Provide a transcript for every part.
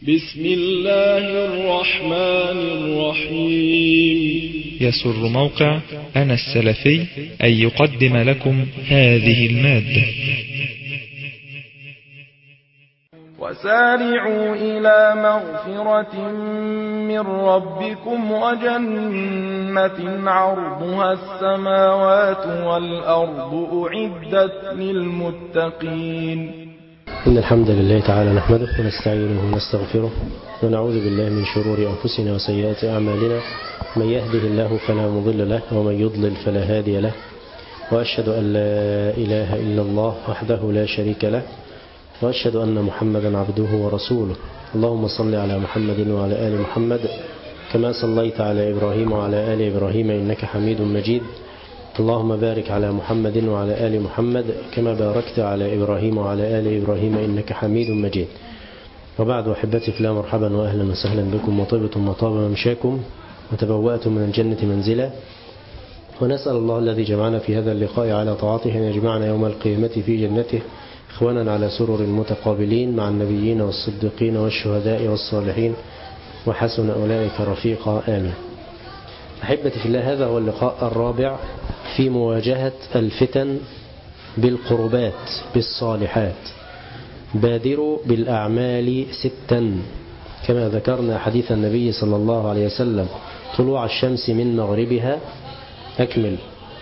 بسم الله الرحمن الرحيم يسر موقع أنا السلفي أن يقدم لكم هذه المادة وسارعوا إلى مغفرة من ربكم وجنة عرضها السماوات والأرض أعدت للمتقين إن الحمد لله تعالى نحمده ونستعينه ونستغفره ونعوذ بالله من شرور أنفسنا وسيئات أعمالنا من يهده الله فلا مضل له ومن يضلل فلا هادي له وأشهد أن لا إله إلا الله وحده لا شريك له وأشهد أن محمدا عبده ورسوله اللهم صل على محمد وعلى آل محمد كما صليت على إبراهيم وعلى آل إبراهيم إنك حميد مجيد اللهم بارك على محمد وعلى آل محمد كما باركت على إبراهيم وعلى آل إبراهيم إنك حميد مجيد وبعد أحبتي في الله مرحبا وأهلا وسهلا بكم وطيبتم وطاب ممشاكم وتبوأتم من الجنة منزلا ونسأل الله الذي جمعنا في هذا اللقاء على طاعته أن يجمعنا يوم القيامة في جنته إخوانا على سرر متقابلين مع النبيين والصديقين والشهداء والصالحين وحسن أولئك رفيقا آمين أحبتي في الله هذا هو اللقاء الرابع في مواجهة الفتن بالقربات بالصالحات بادروا بالأعمال ستا كما ذكرنا حديث النبي صلى الله عليه وسلم طلوع الشمس من مغربها أكمل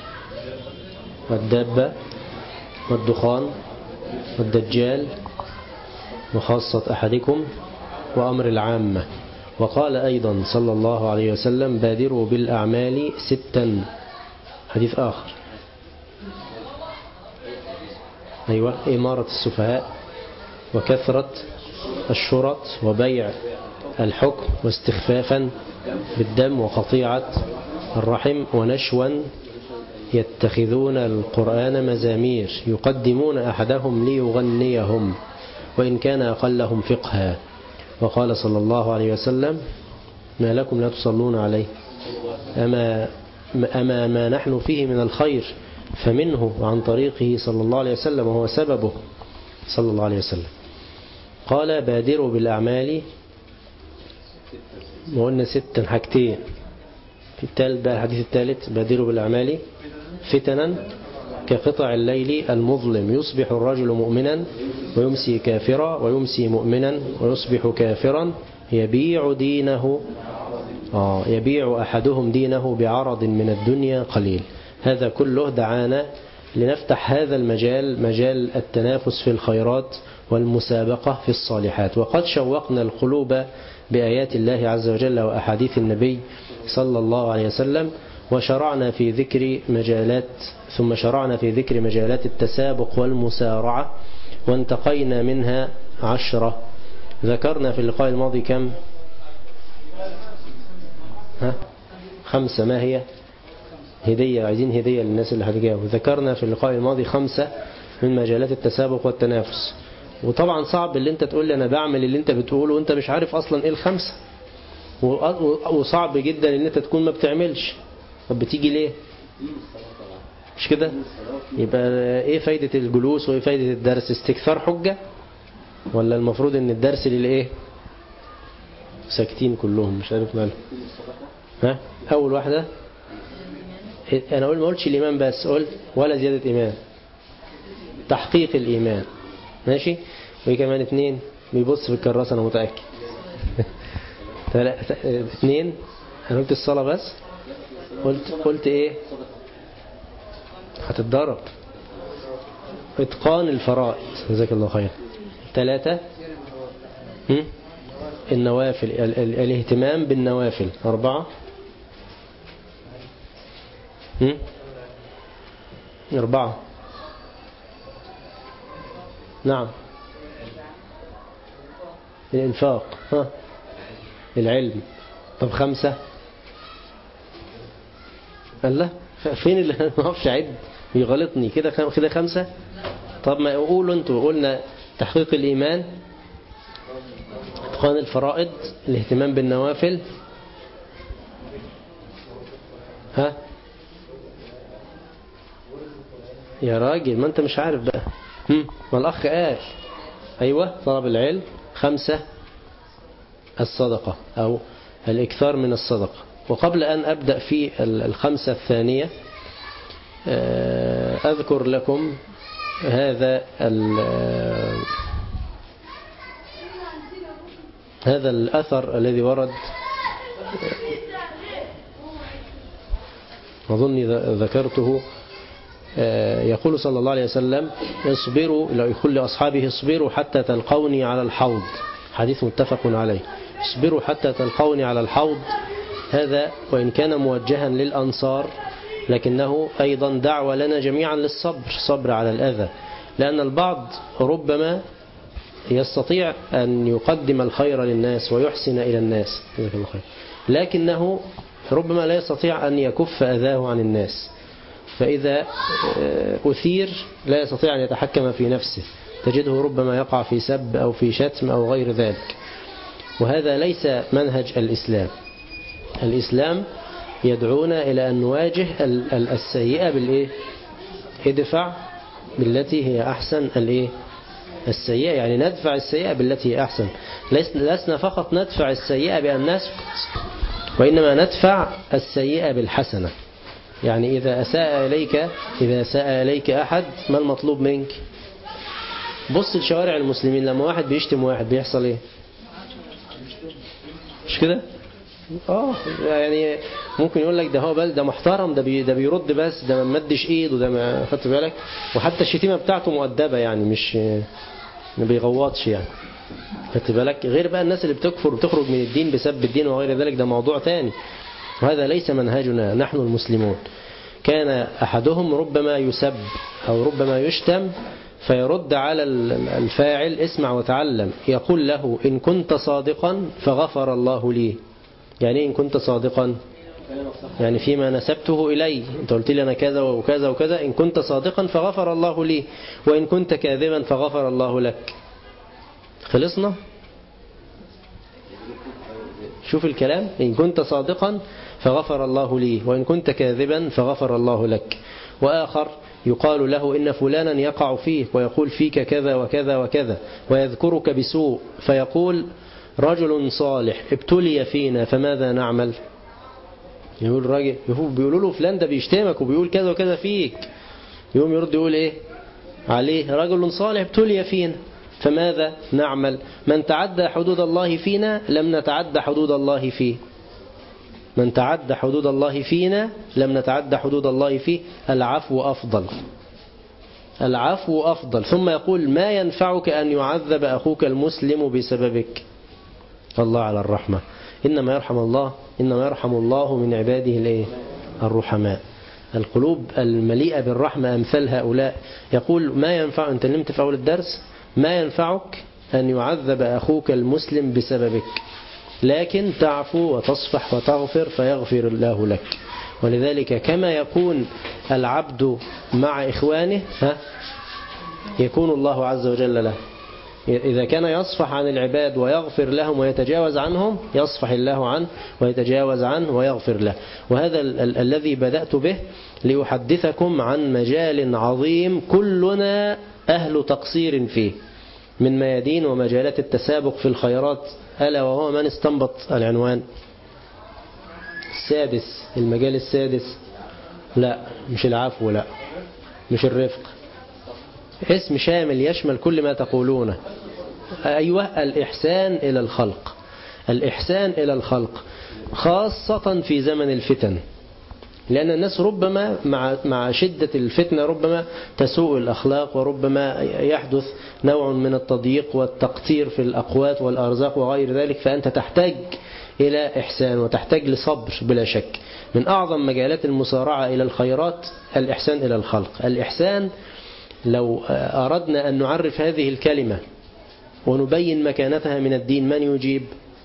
والدابة والدخان والدجال وخاصة أحدكم وأمر العامة وقال أيضا صلى الله عليه وسلم بادروا بالأعمال ستا حديث آخر أيوة إمارة السفهاء وكثرة الشرط وبيع الحكم واستخفافا بالدم وقطيعة الرحم ونشوا يتخذون القرآن مزامير يقدمون أحدهم ليغنيهم وإن كان أقلهم فقها وقال صلى الله عليه وسلم ما لكم لا تصلون عليه أما, أما ما نحن فيه من الخير فمنه وعن طريقه صلى الله عليه وسلم وهو سببه صلى الله عليه وسلم قال بادروا بالأعمال وقلنا ست حاجتين في الثالث بقى الحديث الثالث بادروا بالأعمال فتنا كقطع الليل المظلم يصبح الرجل مؤمنا ويمسي كافرا ويمسي مؤمنا ويصبح كافرا يبيع دينه آه يبيع أحدهم دينه بعرض من الدنيا قليل هذا كله دعانا لنفتح هذا المجال مجال التنافس في الخيرات والمسابقة في الصالحات وقد شوقنا القلوب بآيات الله عز وجل وأحاديث النبي صلى الله عليه وسلم وشرعنا في ذكر مجالات ثم شرعنا في ذكر مجالات التسابق والمسارعة وانتقينا منها عشرة ذكرنا في اللقاء الماضي كم ها خمسة ما هي هدية عايزين هدية للناس اللي هتجاوب ذكرنا في اللقاء الماضي خمسة من مجالات التسابق والتنافس وطبعا صعب اللي انت تقول لي انا بعمل اللي انت بتقوله وانت مش عارف اصلا ايه الخمسة وصعب جدا ان انت تكون ما بتعملش طب بتيجي ليه مش كده يبقى ايه فايدة الجلوس وايه فايدة الدرس استكثار حجة ولا المفروض ان الدرس للايه ساكتين كلهم مش عارف ماله ها اول واحدة انا اقول ما قلتش الايمان بس قلت ولا زيادة ايمان تحقيق الايمان ماشي وايه كمان اتنين بيبص في الكراسة انا متأكد اثنين انا قلت الصلاة بس قلت قلت ايه هتتضرب اتقان الفرائض جزاك الله خير ثلاثة النوافل ال ال الاهتمام بالنوافل أربعة أربعة نعم الإنفاق ها العلم طب خمسة قال لا فين اللي ما اعرفش اعد بيغلطني كده كده خمسة طب ما قولوا انتوا قلنا تحقيق الإيمان اتقان الفرائض الاهتمام بالنوافل ها يا راجل ما انت مش عارف بقى هم؟ ما الأخ قال أيوة طلب العلم خمسة الصدقة أو الإكثار من الصدقة وقبل أن أبدأ في الخمسة الثانية أذكر لكم هذا هذا الأثر الذي ورد أظني ذكرته يقول صلى الله عليه وسلم اصبروا لو يقول لأصحابه اصبروا حتى تلقوني على الحوض حديث متفق عليه اصبروا حتى تلقوني على الحوض هذا وإن كان موجها للأنصار لكنه أيضا دعوة لنا جميعا للصبر صبر على الأذى لأن البعض ربما يستطيع أن يقدم الخير للناس ويحسن إلى الناس لكنه ربما لا يستطيع أن يكف أذاه عن الناس فإذا أثير لا يستطيع أن يتحكم في نفسه تجده ربما يقع في سب أو في شتم أو غير ذلك وهذا ليس منهج الإسلام الإسلام يدعونا إلى أن نواجه السيئة بالإيه ادفع بالتي هي أحسن الإيه السيئة يعني ندفع السيئة بالتي هي أحسن لسنا فقط ندفع السيئة بأن نسكت وإنما ندفع السيئة بالحسنة يعني إذا أساء إليك إذا أساء إليك أحد ما المطلوب منك بص لشوارع المسلمين لما واحد بيشتم واحد بيحصل إيه مش كده اه يعني ممكن يقول لك ده هو بل ده محترم ده بي ده بيرد بس ده ما مدش ايده ده ما خدت بالك وحتى الشتيمه بتاعته مؤدبه يعني مش ما بيغوطش يعني خدت بالك غير بقى الناس اللي بتكفر وتخرج من الدين بسبب الدين وغير ذلك ده موضوع ثاني وهذا ليس منهجنا نحن المسلمون كان أحدهم ربما يسب أو ربما يشتم فيرد على الفاعل اسمع وتعلم يقول له إن كنت صادقا فغفر الله لي يعني إن كنت صادقا يعني فيما نسبته إلي أنت قلت لي أنا كذا وكذا وكذا إن كنت صادقا فغفر الله لي وإن كنت كاذبا فغفر الله لك خلصنا شوف الكلام إن كنت صادقا فغفر الله لي وإن كنت كاذبا فغفر الله لك وآخر يقال له إن فلانا يقع فيك ويقول فيك كذا وكذا وكذا ويذكرك بسوء فيقول رجل صالح ابتلي فينا فماذا نعمل يقول راجل بيقولوا له فلان ده بيشتمك وبيقول كذا وكذا فيك يقوم يرد يقول ايه عليه رجل صالح ابتلي فينا فماذا نعمل من تعدى حدود الله فينا لم نتعدى حدود الله فيه من تعدى حدود الله فينا لم نتعدى حدود الله فيه العفو أفضل العفو أفضل ثم يقول ما ينفعك أن يعذب أخوك المسلم بسببك الله على الرحمة إنما يرحم الله إنما يرحم الله من عباده الايه الرحماء القلوب المليئة بالرحمة أمثال هؤلاء يقول ما ينفع أنت نمت في أول الدرس ما ينفعك أن يعذب أخوك المسلم بسببك لكن تعفو وتصفح وتغفر فيغفر الله لك ولذلك كما يكون العبد مع إخوانه ها يكون الله عز وجل له إذا كان يصفح عن العباد ويغفر لهم ويتجاوز عنهم يصفح الله عنه ويتجاوز عنه ويغفر له وهذا ال ال الذي بدأت به لأحدثكم عن مجال عظيم كلنا أهل تقصير فيه من ميادين ومجالات التسابق في الخيرات ألا وهو من استنبط العنوان السادس المجال السادس لا مش العفو لا مش الرفق اسم شامل يشمل كل ما تقولونه أيوة الإحسان إلى الخلق الإحسان إلى الخلق خاصة في زمن الفتن لأن الناس ربما مع مع شدة الفتنة ربما تسوء الأخلاق وربما يحدث نوع من التضييق والتقتير في الأقوات والأرزاق وغير ذلك فأنت تحتاج إلى إحسان وتحتاج لصبر بلا شك من أعظم مجالات المسارعة إلى الخيرات الإحسان إلى الخلق الإحسان لو أردنا أن نعرف هذه الكلمة ونبين مكانتها من الدين من يجيب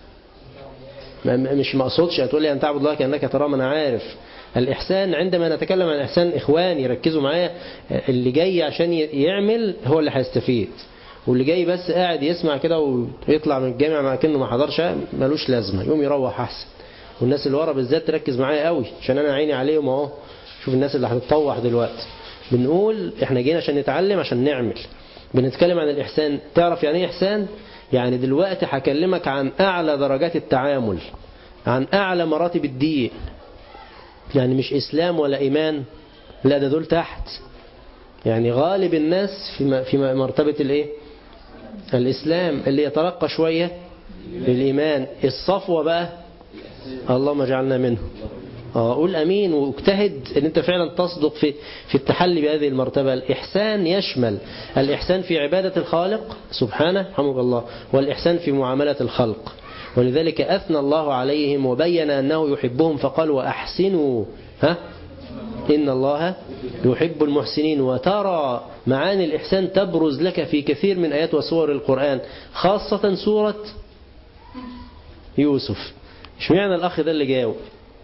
مش مقصودش هتقول لي أن تعبد الله كأنك ترى من عارف الإحسان عندما نتكلم عن الإحسان إخواني ركزوا معايا اللي جاي عشان يعمل هو اللي هيستفيد واللي جاي بس قاعد يسمع كده ويطلع من الجامع مع كأنه ما حضرش ملوش لازمة يقوم يروح أحسن والناس اللي ورا بالذات تركز معايا قوي عشان أنا عيني عليهم أهو شوف الناس اللي هتتطوح دلوقتي بنقول احنا جينا عشان نتعلم عشان نعمل بنتكلم عن الإحسان تعرف يعني ايه إحسان يعني دلوقتي هكلمك عن أعلى درجات التعامل عن أعلى مراتب الدين يعني مش إسلام ولا إيمان لا ده دول تحت يعني غالب الناس في في مرتبة الايه الإسلام اللي يترقى شوية للإيمان الصفوة بقى اللهم اجعلنا منه قول أمين واجتهد أن أنت فعلا تصدق في في التحلي بهذه المرتبة الإحسان يشمل الإحسان في عبادة الخالق سبحانه رحمه الله والإحسان في معاملة الخلق ولذلك أثنى الله عليهم وبين أنه يحبهم فقال وأحسنوا ها إن الله يحب المحسنين وترى معاني الإحسان تبرز لك في كثير من آيات وسور القرآن خاصة سورة يوسف مش معنى الأخ ده اللي جاوب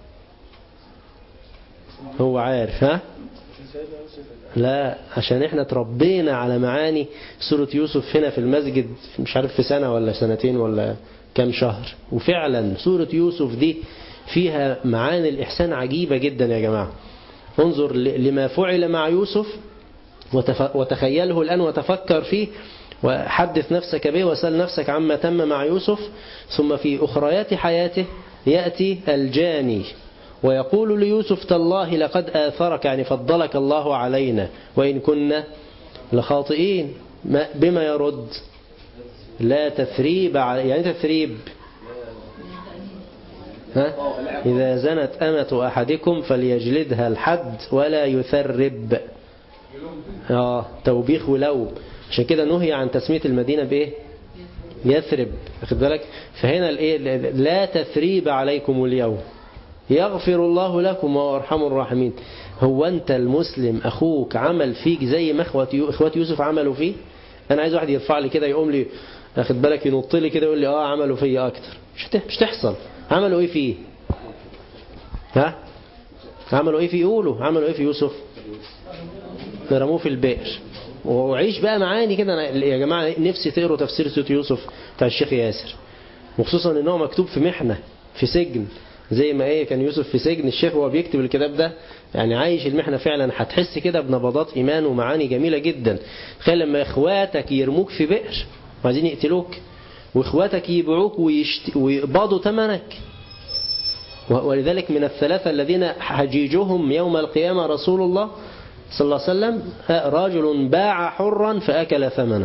هو عارف ها لا عشان احنا تربينا على معاني سورة يوسف هنا في المسجد مش عارف في سنة ولا سنتين ولا كام شهر وفعلا سورة يوسف دي فيها معاني الإحسان عجيبة جدا يا جماعة انظر لما فعل مع يوسف وتخيله الآن وتفكر فيه وحدث نفسك به وسأل نفسك عما تم مع يوسف ثم في أخريات حياته يأتي الجاني ويقول ليوسف تالله لقد آثرك يعني فضلك الله علينا وإن كنا لخاطئين بما يرد لا تثريب يعني تثريب ها؟ إذا زنت أمة أحدكم فليجلدها الحد ولا يثرب آه توبيخ ولوم عشان كده نهي عن تسمية المدينة بإيه يثرب واخد بالك فهنا الإيه لا تثريب عليكم اليوم يغفر الله لكم وهو أرحم الراحمين هو أنت المسلم أخوك عمل فيك زي ما إخوات يوسف عملوا فيه أنا عايز واحد يرفع لي كده يقوم لي أخد بالك ينط لي كده يقول لي آه عملوا فيا أكتر مش تحصل عملوا إيه فيه ها عملوا إيه فيه يقولوا عملوا إيه في يوسف رموه في البئر وعيش بقى معاني كده يا جماعة نفسي تقروا تفسير سورة يوسف بتاع الشيخ ياسر وخصوصا ان هو مكتوب في محنة في سجن زي ما ايه كان يوسف في سجن الشيخ وهو بيكتب الكتاب ده يعني عايش المحنة فعلا هتحس كده بنبضات ايمان ومعاني جميلة جدا تخيل لما اخواتك يرموك في بئر وعايزين يقتلوك واخواتك يبيعوك ويشت... ويقبضوا ثمنك ولذلك من الثلاثة الذين حجيجهم يوم القيامة رسول الله صلى الله عليه وسلم رجل باع حرا فأكل ثمنه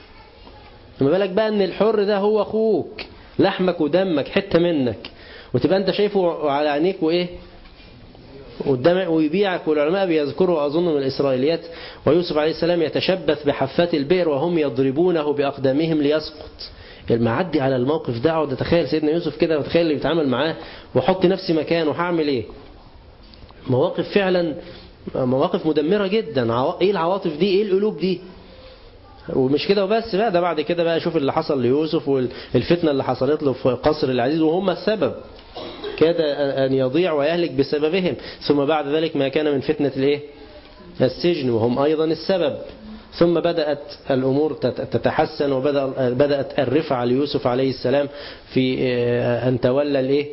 ما بالك بقى ان الحر ده هو اخوك لحمك ودمك حتة منك وتبقى انت شايفه على عينيك وايه قدامك ويبيعك والعلماء بيذكروا أظن من الإسرائيليات ويوسف عليه السلام يتشبث بحفات البئر وهم يضربونه بأقدامهم ليسقط المعدي على الموقف ده اقعد اتخيل سيدنا يوسف كده وتخيل اللي بيتعامل معاه واحط نفسي مكانه هعمل ايه مواقف فعلا مواقف مدمرة جدا ايه العواطف دي ايه القلوب دي ومش كده وبس بقى ده بعد كده بقى شوف اللي حصل ليوسف والفتنة اللي حصلت له في قصر العزيز وهم السبب كاد أن يضيع ويهلك بسببهم ثم بعد ذلك ما كان من فتنة الايه السجن وهم أيضا السبب ثم بدأت الأمور تتحسن وبدأت الرفعة ليوسف عليه السلام في أن تولى الإيه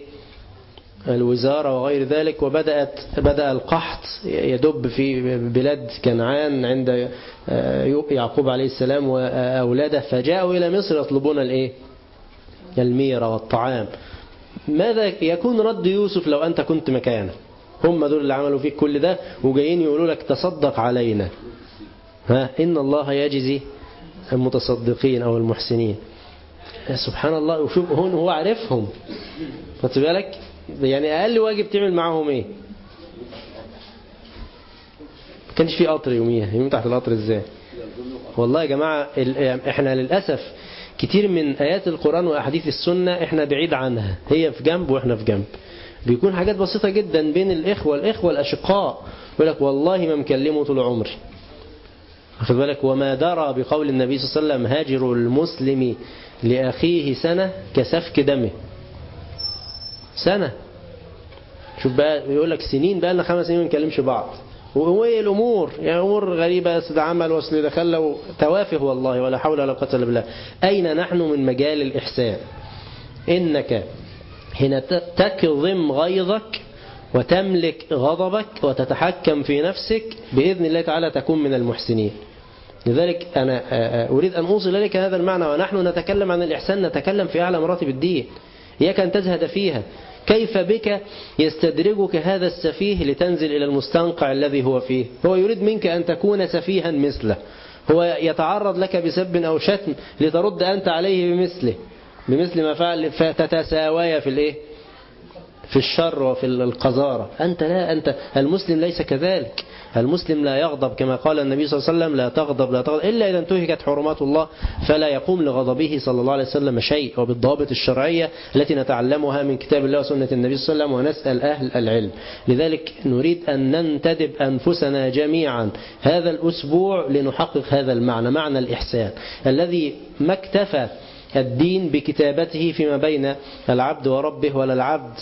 الوزارة وغير ذلك وبدأت بدأ القحط يدب في بلاد كنعان عند يعقوب عليه السلام وأولاده فجاءوا إلى مصر يطلبون الإيه الميرة والطعام ماذا يكون رد يوسف لو أنت كنت مكانه هم دول اللي عملوا فيك كل ده وجايين يقولوا لك تصدق علينا ها إن الله يجزي المتصدقين أو المحسنين سبحان الله وشوف هون هو عارفهم خدت بالك يعني أقل واجب تعمل معاهم إيه ما كانش في قطر يوميها يوم تحت القطر إزاي والله يا جماعة إحنا للأسف كتير من آيات القرآن وأحاديث السنة إحنا بعيد عنها هي في جنب وإحنا في جنب بيكون حاجات بسيطة جدا بين الإخوة الإخوة الأشقاء يقول لك والله ما مكلمه طول عمري واخد بالك وما درى بقول النبي صلى الله عليه وسلم هاجر المسلم لأخيه سنة كسفك دمه سنة شوف بقى يقول لك سنين بقى لنا خمس سنين ما نكلمش بعض وهو ايه الامور يعني امور غريبه اصل ده عمل واصل ده خلى توافه والله ولا حول ولا قوه الا بالله اين نحن من مجال الاحسان انك حين تكظم غيظك وتملك غضبك وتتحكم في نفسك باذن الله تعالى تكون من المحسنين لذلك أنا أريد أن أوصل إليك هذا المعنى ونحن نتكلم عن الإحسان نتكلم في أعلى مراتب الدين إياك أن تزهد فيها كيف بك يستدرجك هذا السفيه لتنزل إلى المستنقع الذي هو فيه هو يريد منك أن تكون سفيها مثله هو يتعرض لك بسب أو شتم لترد أنت عليه بمثله بمثل ما فعل فتتساوي في الإيه في الشر وفي القذارة أنت لا أنت المسلم ليس كذلك المسلم لا يغضب كما قال النبي صلى الله عليه وسلم لا تغضب لا تغضب إلا إذا انتهكت حرمات الله فلا يقوم لغضبه صلى الله عليه وسلم شيء وبالضوابط الشرعية التي نتعلمها من كتاب الله وسنة النبي صلى الله عليه وسلم ونسأل أهل العلم لذلك نريد أن ننتدب أنفسنا جميعا هذا الأسبوع لنحقق هذا المعنى معنى الإحسان الذي ما اكتفى الدين بكتابته فيما بين العبد وربه ولا العبد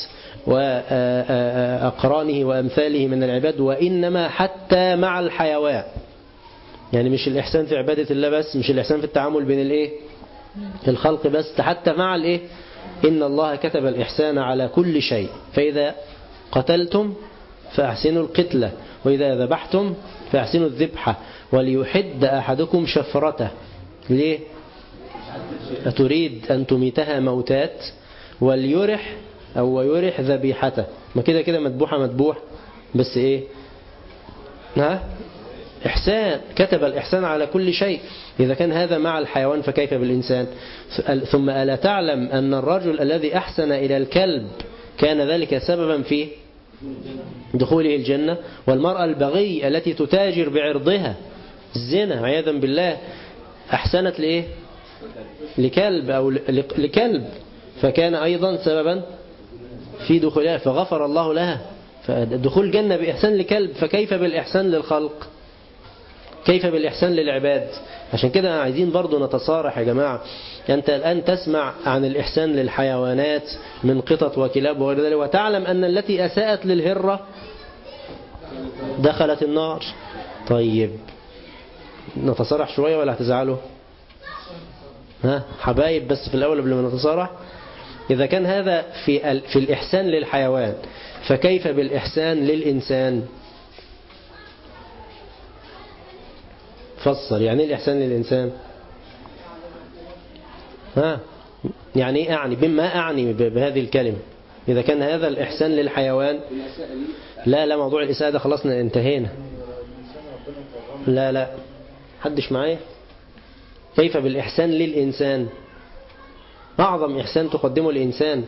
وأقرانه وأمثاله من العباد وإنما حتى مع الحيوان يعني مش الإحسان في عبادة الله بس مش الإحسان في التعامل بين الإيه الخلق بس حتى مع الإيه إن الله كتب الإحسان على كل شيء فإذا قتلتم فأحسنوا القتلة وإذا ذبحتم فأحسنوا الذبحة وليحد أحدكم شفرته ليه أتريد أن تميتها موتات وليرح أو يرح ذبيحته ما كده كده مذبوحة مذبوح بس إيه ها إحسان كتب الإحسان على كل شيء إذا كان هذا مع الحيوان فكيف بالإنسان ثم ألا تعلم أن الرجل الذي أحسن إلى الكلب كان ذلك سببا في دخوله الجنة والمرأة البغي التي تتاجر بعرضها الزنا عياذا بالله أحسنت لإيه لكلب أو لكلب فكان أيضا سببا في دخولها فغفر الله لها فدخول الجنة بإحسان لكلب فكيف بالإحسان للخلق كيف بالإحسان للعباد عشان كده عايزين برضو نتصارح يا جماعة أنت الآن تسمع عن الإحسان للحيوانات من قطط وكلاب وغير ذلك وتعلم أن التي أساءت للهرة دخلت النار طيب نتصارح شوية ولا هتزعلوا ها حبايب بس في الأول قبل ما نتصارح إذا كان هذا في في الإحسان للحيوان فكيف بالإحسان للإنسان فصل يعني ايه الإحسان للإنسان ها يعني ايه أعني بما أعني بهذه الكلمة إذا كان هذا الإحسان للحيوان لا لا موضوع الإساءة ده خلصنا انتهينا لا لا حدش معايا كيف بالإحسان للإنسان أعظم إحسان تقدمه الإنسان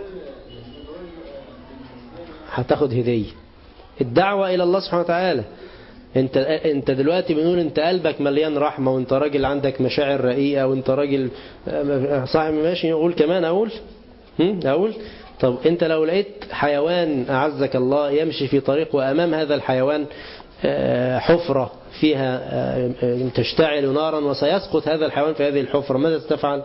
هتاخد هدية الدعوة إلى الله سبحانه وتعالى انت انت دلوقتي بنقول انت قلبك مليان رحمة وانت راجل عندك مشاعر رقيقة وانت راجل صاحب ماشي اقول كمان اقول هم؟ اقول طب انت لو لقيت حيوان اعزك الله يمشي في طريق وامام هذا الحيوان حفرة فيها تشتعل نارا وسيسقط هذا الحيوان في هذه الحفرة ماذا ستفعل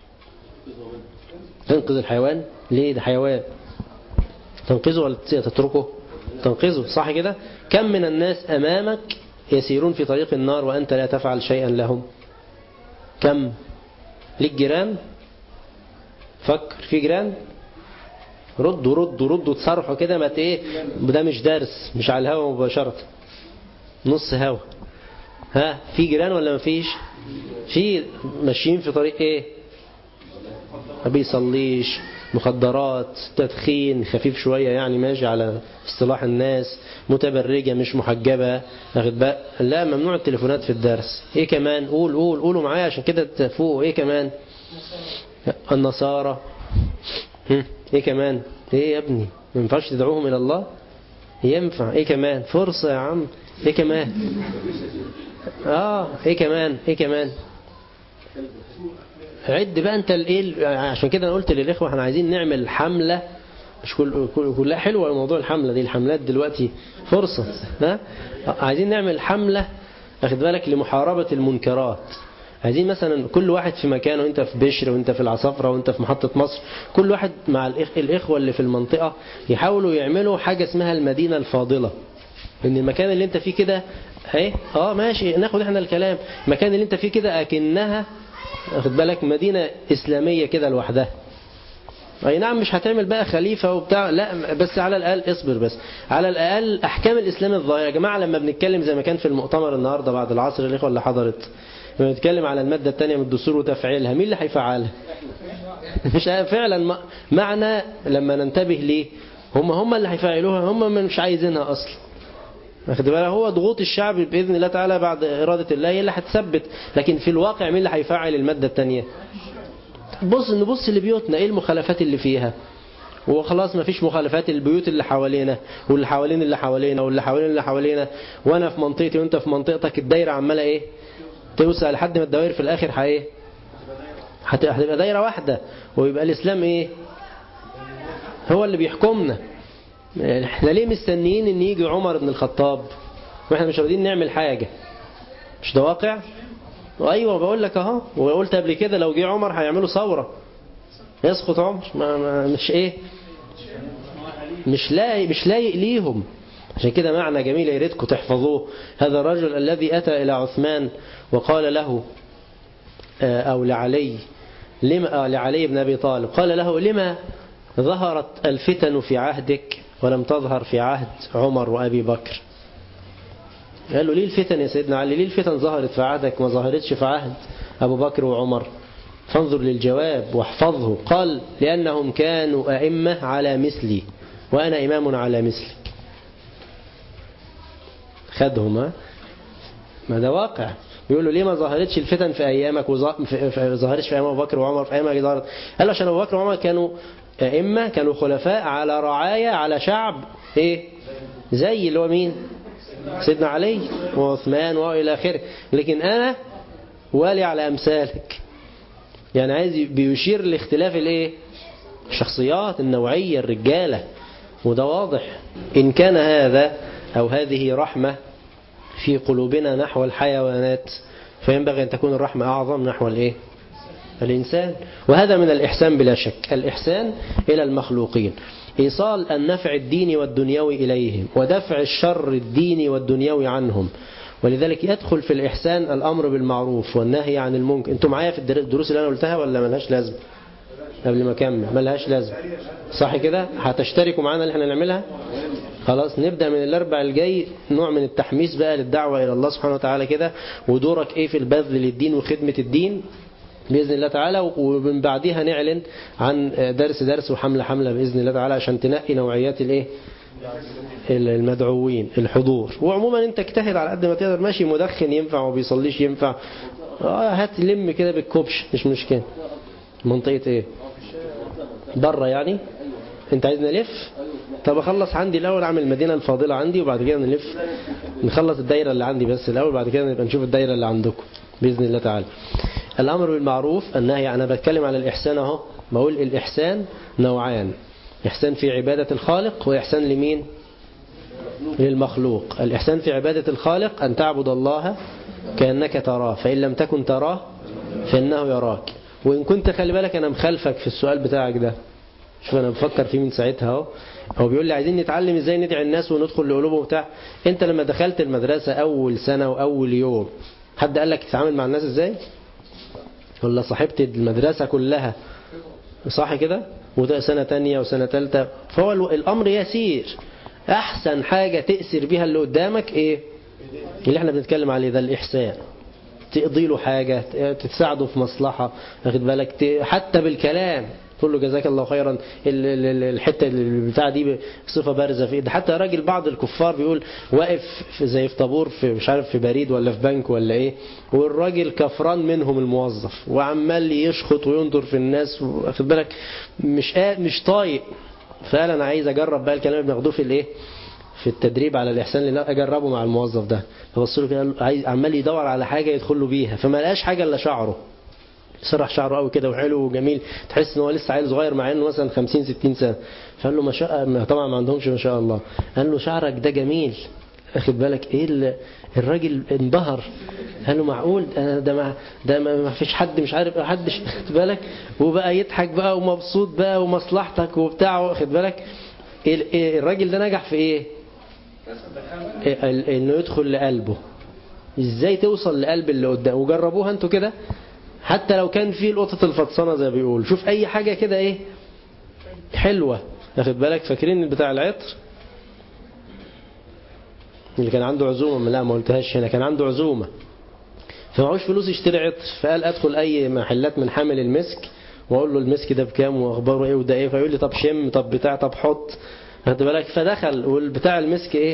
تنقذ الحيوان ليه ده حيوان تنقذه ولا تتركه تنقذه صح كده كم من الناس أمامك يسيرون في طريق النار وأنت لا تفعل شيئا لهم كم ليك جيران فكر في جيران ردوا ردوا ردوا تصرحوا كده ما ايه ده مش درس مش على الهوا مباشرة نص هوا ها في جيران ولا ما فيش في ماشيين في طريق ايه ما بيصليش مخدرات تدخين خفيف شوية يعني ماشي على اصطلاح الناس متبرجة مش محجبة واخد بقى لا ممنوع التليفونات في الدرس ايه كمان قول قول قولوا معايا عشان كده تفوقوا ايه كمان النصارى ايه كمان ايه يا ابني ما ينفعش تدعوهم الى الله ينفع ايه كمان فرصة يا عم ايه كمان اه ايه كمان ايه كمان عد بقى انت الايه عشان كده انا قلت للاخوه احنا عايزين نعمل حمله مش كل كلها حلوه موضوع الحمله دي الحملات دلوقتي فرصه ها عايزين نعمل حمله واخد بالك لمحاربه المنكرات عايزين مثلا كل واحد في مكانه وانت في بشر وانت في العصافرة وانت في محطة مصر كل واحد مع الإخ... الإخوة اللي في المنطقة يحاولوا يعملوا حاجة اسمها المدينة الفاضلة ان المكان اللي انت فيه كده اهي اه ماشي ناخد احنا الكلام المكان اللي انت فيه كده اكنها واخد بالك مدينة إسلامية كده لوحدها اي نعم مش هتعمل بقى خليفة وبتاع لا بس على الأقل اصبر بس على الأقل أحكام الإسلام الظاهرة يا جماعة لما بنتكلم زي ما كان في المؤتمر النهاردة بعد العصر الإخوة اللي حضرت لما بنتكلم على المادة الثانية من الدستور وتفعيلها مين اللي هيفعلها مش فعلا معنى لما ننتبه ليه هم هم اللي هيفعلوها هم مش عايزينها أصلا واخد بالك هو ضغوط الشعب بإذن الله تعالى بعد إرادة الله هي اللي هتثبت لكن في الواقع مين اللي هيفعل المادة الثانية بص نبص لبيوتنا ايه المخالفات اللي فيها وخلاص ما فيش مخالفات البيوت اللي حوالينا واللي حوالين اللي حوالينا واللي حوالين اللي حوالينا وانا في منطقتي وانت في منطقتك الدايره عماله ايه توسع لحد ما الدوائر في الاخر ها ايه هتبقى دايره واحده ويبقى الاسلام ايه هو اللي بيحكمنا احنا ليه مستنيين ان يجي عمر بن الخطاب واحنا مش راضيين نعمل حاجه مش ده واقع ايوه بقول لك اهو وقلت قبل كده لو جه عمر هيعملوا ثوره يسقط عمر ما ما مش ايه مش لايق مش لايق ليهم عشان كده معنى جميل يا ريتكم تحفظوه هذا الرجل الذي اتى الى عثمان وقال له او لعلي لما لعلي بن ابي طالب قال له لما ظهرت الفتن في عهدك ولم تظهر في عهد عمر وابي بكر قال له ليه الفتن يا سيدنا علي ليه الفتن ظهرت في عهدك ما ظهرتش في عهد أبو بكر وعمر فانظر للجواب واحفظه قال لأنهم كانوا أئمة على مثلي وأنا إمام على مثلك خدهما ما ده واقع بيقول له ليه ما ظهرتش الفتن في أيامك وظهرتش في أيام أبو بكر وعمر في أيامك ظهرت قال له عشان أبو بكر وعمر كانوا أئمة كانوا خلفاء على رعاية على شعب إيه زي اللي هو مين سيدنا علي وعثمان وإلى آخره لكن أنا والي على أمثالك يعني عايز بيشير لاختلاف الايه الشخصيات النوعية الرجالة وده واضح إن كان هذا أو هذه رحمة في قلوبنا نحو الحيوانات فينبغي أن تكون الرحمة أعظم نحو الإيه الإنسان وهذا من الإحسان بلا شك الإحسان إلى المخلوقين إيصال النفع الديني والدنيوي إليهم ودفع الشر الديني والدنيوي عنهم ولذلك يدخل في الإحسان الأمر بالمعروف والنهي عن المنكر أنتم معايا في الدروس اللي أنا قلتها ولا ملهاش لازم قبل ما أكمل ملهاش لازم صح كده هتشتركوا معانا اللي احنا نعملها خلاص نبدأ من الأربع الجاي نوع من التحميس بقى للدعوة إلى الله سبحانه وتعالى كده ودورك إيه في البذل للدين وخدمة الدين بإذن الله تعالى ومن بعدها نعلن عن درس درس وحملة حملة بإذن الله تعالى عشان تنقي نوعيات الايه المدعوين الحضور وعموما انت اجتهد على قد ما تقدر ماشي مدخن ينفع وما بيصليش ينفع اه هات لم كده بالكوبش مش مشكلة منطقة ايه بره يعني انت عايزنا نلف طب اخلص عندي الاول اعمل المدينه الفاضله عندي وبعد كده نلف نخلص الدايره اللي عندي بس الاول بعد كده نبقى نشوف الدايره اللي عندكم باذن الله تعالى الامر بالمعروف النهي انا بتكلم على الاحسان اهو بقول الاحسان نوعان احسان في عباده الخالق واحسان لمين للمخلوق الإحسان في عبادة الخالق أن تعبد الله كأنك تراه فإن لم تكن تراه فإنه يراك وإن كنت خلي بالك أنا مخالفك في السؤال بتاعك ده شوف أنا بفكر فيه من ساعتها اهو هو بيقول لي عايزين نتعلم ازاي ندعي الناس وندخل لقلوبهم وبتاع انت لما دخلت المدرسة اول سنة واول يوم حد قال لك تتعامل مع الناس ازاي ولا صاحبت المدرسة كلها صح كده وده سنة تانية وسنة تالتة فهو الامر يسير احسن حاجة تأثر بيها اللي قدامك ايه اللي احنا بنتكلم عليه ده الاحسان تقضي له حاجة تساعده في مصلحة واخد بالك حتى بالكلام تقول له جزاك الله خيرا الحته بتاع دي صفه بارزه في ده حتى راجل بعض الكفار بيقول واقف في زي في طابور في مش عارف في بريد ولا في بنك ولا ايه والراجل كفران منهم الموظف وعمال يشخط وينظر في الناس واخد بالك مش مش طايق فقال انا عايز اجرب بقى الكلام اللي بناخدوه في الايه في التدريب على الاحسان اللي اجربه مع الموظف ده فبص له كده عايز عمال يدور على حاجه يدخل له بيها فما لقاش حاجه الا شعره سرح شعره قوي كده وحلو وجميل تحس ان هو لسه عيل صغير مع انه مثلا 50 60 سنه فقال له ما شاء طبعا ما عندهمش ما شاء الله قال له شعرك ده جميل اخد بالك ايه الراجل انبهر قال له معقول ده ما ده ما فيش حد مش عارف حد خد بالك وبقى يضحك بقى ومبسوط بقى ومصلحتك وبتاع واخد بالك الراجل ده نجح في ايه انه يدخل لقلبه ازاي توصل لقلب اللي قدام وجربوها انتوا كده حتى لو كان في القطط الفطسانه زي ما بيقول شوف اي حاجه كده ايه حلوة واخد بالك فاكرين بتاع العطر اللي كان عنده عزومة لا ما قلتهاش هنا كان عنده عزومة فمعوش فلوس يشتري عطر فقال ادخل اي محلات من حامل المسك واقول له المسك ده بكام واخباره ايه وده ايه فيقول لي طب شم طب بتاع طب حط خد بالك فدخل والبتاع المسك ايه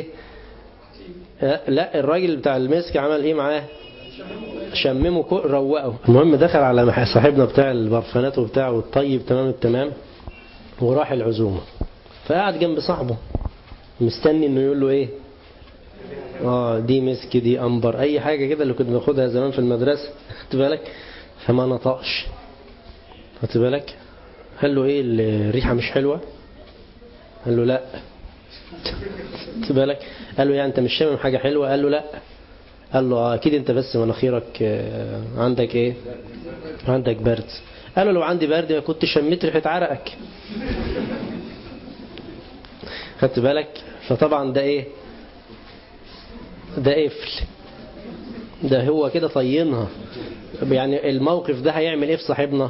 لا الراجل بتاع المسك عمل ايه معاه شممه كو روقه المهم دخل على صاحبنا بتاع البرفانات وبتاعه والطيب تمام التمام وراح العزومة فقعد جنب صاحبه مستني انه يقول له ايه اه دي مسك دي انبر اي حاجة كده اللي كنا بناخدها زمان في المدرسة خدت بالك فما نطقش خدت بالك قال له ايه الريحة مش حلوة قال له لا خدت بالك قال له يعني انت مش شامم حاجة حلوة قال له لا قال له اكيد انت بس مناخيرك عندك ايه عندك برد قال له لو عندي برد كنت شميت ريحة عرقك خدت بالك فطبعا ده ايه ده قفل ده هو كده طينها يعني الموقف ده هيعمل ايه في صاحبنا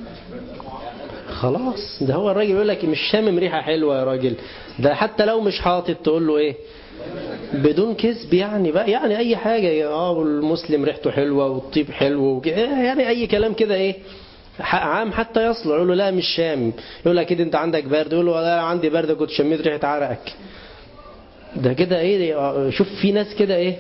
خلاص ده هو الراجل يقول لك مش شامم ريحة حلوة يا راجل ده حتى لو مش حاطط تقول له ايه بدون كذب يعني بقى يعني اي حاجة اه المسلم ريحته حلوة والطيب حلو يعني اي كلام كده ايه عام حتى يصل يقول له لا مش شام يقول له اكيد انت عندك برد يقول له لا عندي برد كنت شميت ريحة عرقك ده كده ايه شوف في ناس كده ايه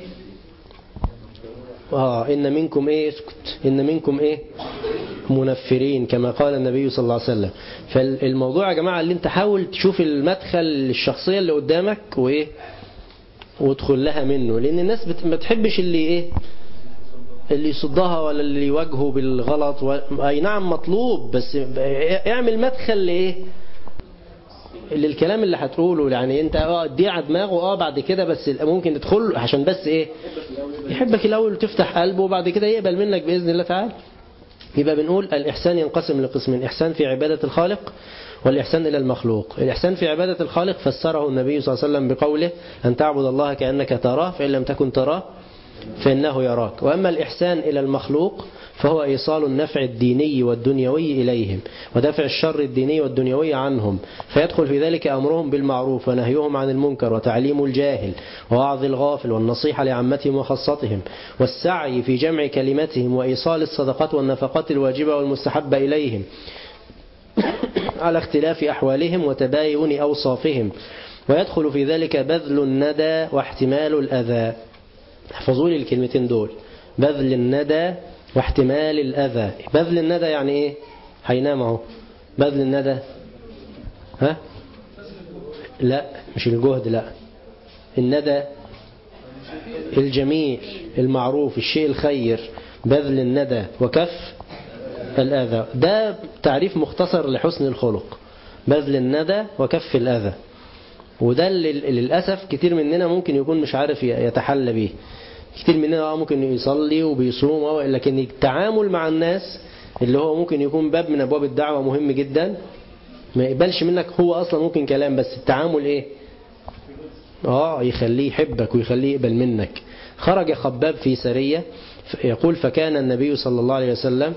اه ان منكم ايه اسكت ان منكم ايه منفرين كما قال النبي صلى الله عليه وسلم فالموضوع يا جماعة اللي انت حاول تشوف المدخل الشخصية اللي قدامك وايه وادخل لها منه لان الناس بت... ما تحبش اللي ايه اللي يصدها ولا اللي يواجهه بالغلط و... اي نعم مطلوب بس اعمل مدخل لايه للكلام اللي هتقوله يعني انت اه دي على دماغه اه بعد كده بس ممكن تدخل عشان بس ايه يحبك الاول وتفتح قلبه وبعد كده يقبل منك باذن الله تعالى يبقى بنقول الإحسان ينقسم لقسمين إحسان في عبادة الخالق والإحسان إلى المخلوق الإحسان في عبادة الخالق فسره النبي صلى الله عليه وسلم بقوله أن تعبد الله كأنك تراه فإن لم تكن تراه فإنه يراك وأما الإحسان إلى المخلوق فهو إيصال النفع الديني والدنيوي إليهم ودفع الشر الديني والدنيوي عنهم فيدخل في ذلك أمرهم بالمعروف ونهيهم عن المنكر وتعليم الجاهل ووعظ الغافل والنصيحة لعمتهم وخاصتهم والسعي في جمع كلمتهم وإيصال الصدقات والنفقات الواجبة والمستحبة إليهم على اختلاف أحوالهم وتباين أوصافهم ويدخل في ذلك بذل الندى واحتمال الأذى احفظوا لي الكلمتين دول بذل الندى واحتمال الأذى بذل الندى يعني إيه هينام اهو بذل الندى ها لا مش الجهد لا الندى الجميل المعروف الشيء الخير بذل الندى وكف الأذى ده تعريف مختصر لحسن الخلق بذل الندى وكف الأذى وده اللي للأسف كتير مننا ممكن يكون مش عارف يتحلى به كتير مننا ممكن يصلي وبيصوم لكن التعامل مع الناس اللي هو ممكن يكون باب من أبواب الدعوة مهم جدا ما يقبلش منك هو أصلا ممكن كلام بس التعامل إيه آه يخليه يحبك ويخليه يقبل منك خرج خباب في سرية يقول فكان النبي صلى الله عليه وسلم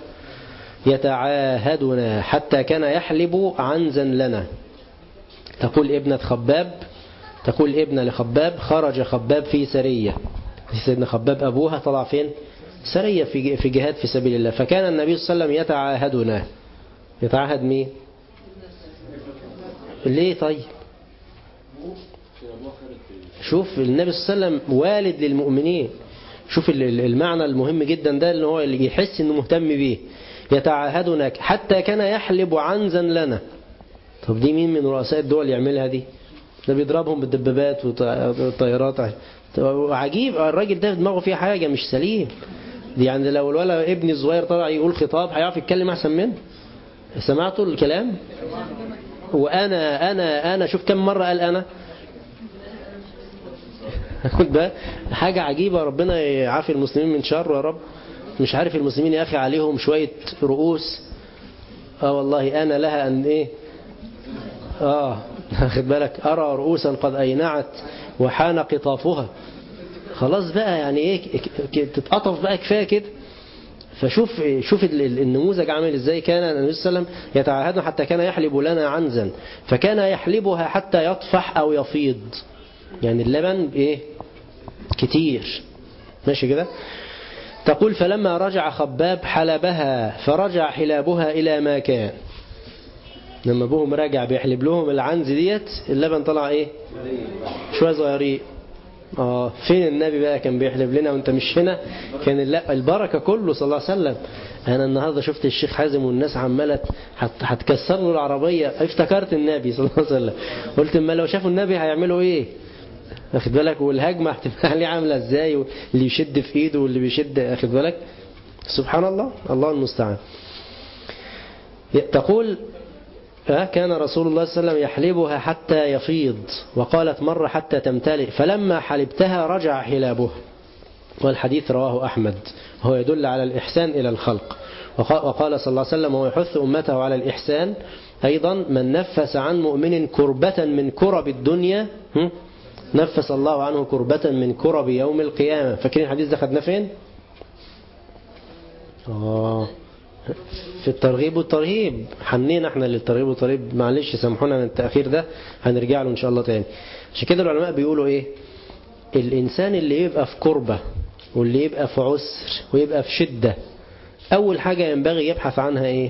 يتعاهدنا حتى كان يحلب عنزا لنا تقول ابنة خباب تقول ابنة لخباب خرج خباب في سرية سيدنا خباب أبوها طلع فين سرية في في جهاد في سبيل الله فكان النبي صلى الله عليه وسلم يتعاهدنا يتعاهد مين ليه طيب شوف النبي صلى الله عليه وسلم والد للمؤمنين شوف المعنى المهم جدا ده اللي هو اللي يحس انه مهتم بيه يتعاهدنا حتى كان يحلب عنزا لنا طب دي مين من رؤساء الدول يعملها دي ده بيضربهم بالدبابات والطيارات عجيب الراجل ده في دماغه فيه حاجة مش سليم دي يعني لو الولد ابني الصغير طلع يقول خطاب هيعرف يتكلم احسن منه سمعتوا الكلام وانا انا انا شوف كم مرة قال انا ده حاجة عجيبة ربنا يعافي المسلمين من شر يا رب مش عارف المسلمين يا أخي عليهم شوية رؤوس اه والله أنا لها أن إيه اه خد بالك أرى رؤوسا قد أينعت وحان قطافها خلاص بقى يعني إيه تتقطف بقى كفاية كده فشوف شوف النموذج عامل ازاي كان النبي صلى الله عليه وسلم يتعاهدنا حتى كان يحلب لنا عنزا فكان يحلبها حتى يطفح او يفيض يعني اللبن ايه كتير ماشي كده تقول فلما رجع خباب حلبها فرجع حلابها إلى ما كان لما ابوهم راجع بيحلب لهم العنز ديت اللبن طلع ايه شويه صغيرين اه فين النبي بقى كان بيحلب لنا وانت مش هنا كان البركه كله صلى الله عليه وسلم انا النهارده شفت الشيخ حازم والناس عماله هتكسر له العربيه افتكرت النبي صلى الله عليه وسلم قلت اما لو شافوا النبي هيعملوا ايه واخد بالك والهجمه هتبقى عليه عامله ازاي واللي يشد في ايده واللي بيشد واخد بالك سبحان الله الله المستعان تقول كان رسول الله صلى الله عليه وسلم يحلبها حتى يفيض وقالت مرة حتى تمتلئ فلما حلبتها رجع حلابها والحديث رواه أحمد هو يدل على الإحسان إلى الخلق وقال صلى الله عليه وسلم وهو يحث أمته على الإحسان أيضا من نفس عن مؤمن كربة من كرب الدنيا نفس الله عنه كربة من كرب يوم القيامة فاكرين الحديث ده خدناه فين؟ آه في الترغيب والترهيب حنينا احنا للترغيب والترهيب معلش سامحونا من التأخير ده هنرجع له ان شاء الله تاني عشان كده العلماء بيقولوا ايه الانسان اللي يبقى في كربة واللي يبقى في عسر ويبقى في شدة اول حاجة ينبغي يبحث عنها ايه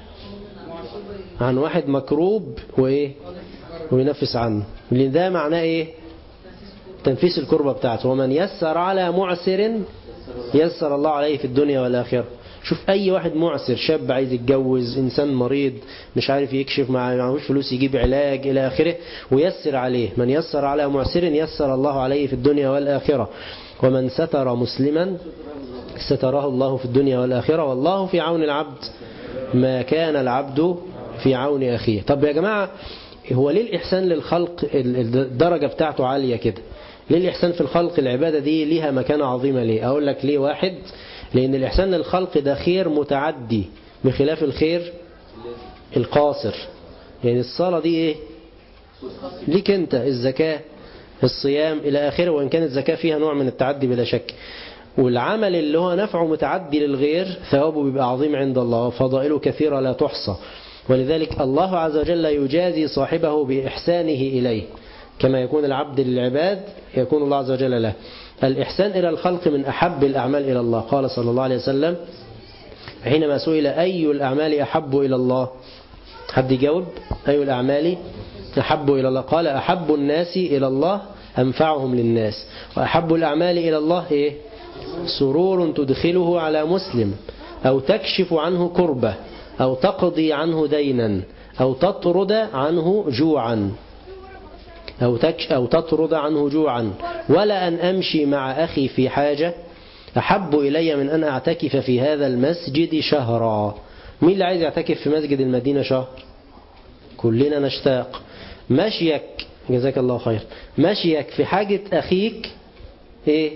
عن واحد مكروب وايه وينفس عنه لان ده معناه ايه تنفيس الكربة بتاعته ومن يسر على معسر يسر الله عليه في الدنيا والآخرة شوف أي واحد معسر شاب عايز يتجوز إنسان مريض مش عارف يكشف معهوش فلوس يجيب علاج إلى آخره ويسر عليه من يسر على معسر يسر الله عليه في الدنيا والآخرة ومن ستر مسلما ستره الله في الدنيا والآخرة والله في عون العبد ما كان العبد في عون أخيه طب يا جماعة هو ليه الإحسان للخلق الدرجة بتاعته عالية كده ليه الإحسان في الخلق العبادة دي ليها مكانة عظيمة ليه أقول لك ليه واحد لأن الإحسان للخلق ده خير متعدي بخلاف الخير القاصر يعني الصلاة دي إيه ليك أنت الزكاة الصيام إلى آخره وإن كانت الزكاة فيها نوع من التعدي بلا شك والعمل اللي هو نفعه متعدي للغير ثوابه بيبقى عظيم عند الله وفضائله كثيرة لا تحصى ولذلك الله عز وجل يجازي صاحبه بإحسانه إليه كما يكون العبد للعباد يكون الله عز وجل له الإحسان إلى الخلق من أحب الأعمال إلى الله قال صلى الله عليه وسلم حينما سئل أي الأعمال أحب إلى الله حد يجاوب أي الأعمال أحب إلى الله قال أحب الناس إلى الله أنفعهم للناس وأحب الأعمال إلى الله إيه سرور تدخله على مسلم أو تكشف عنه كربة أو تقضي عنه دينا أو تطرد عنه جوعا أو, تكش أو تطرد عنه جوعا ولا أن أمشي مع أخي في حاجة أحب إلي من أن أعتكف في هذا المسجد شهرا مين اللي عايز يعتكف في مسجد المدينة شهر كلنا نشتاق مشيك جزاك الله خير مشيك في حاجة أخيك إيه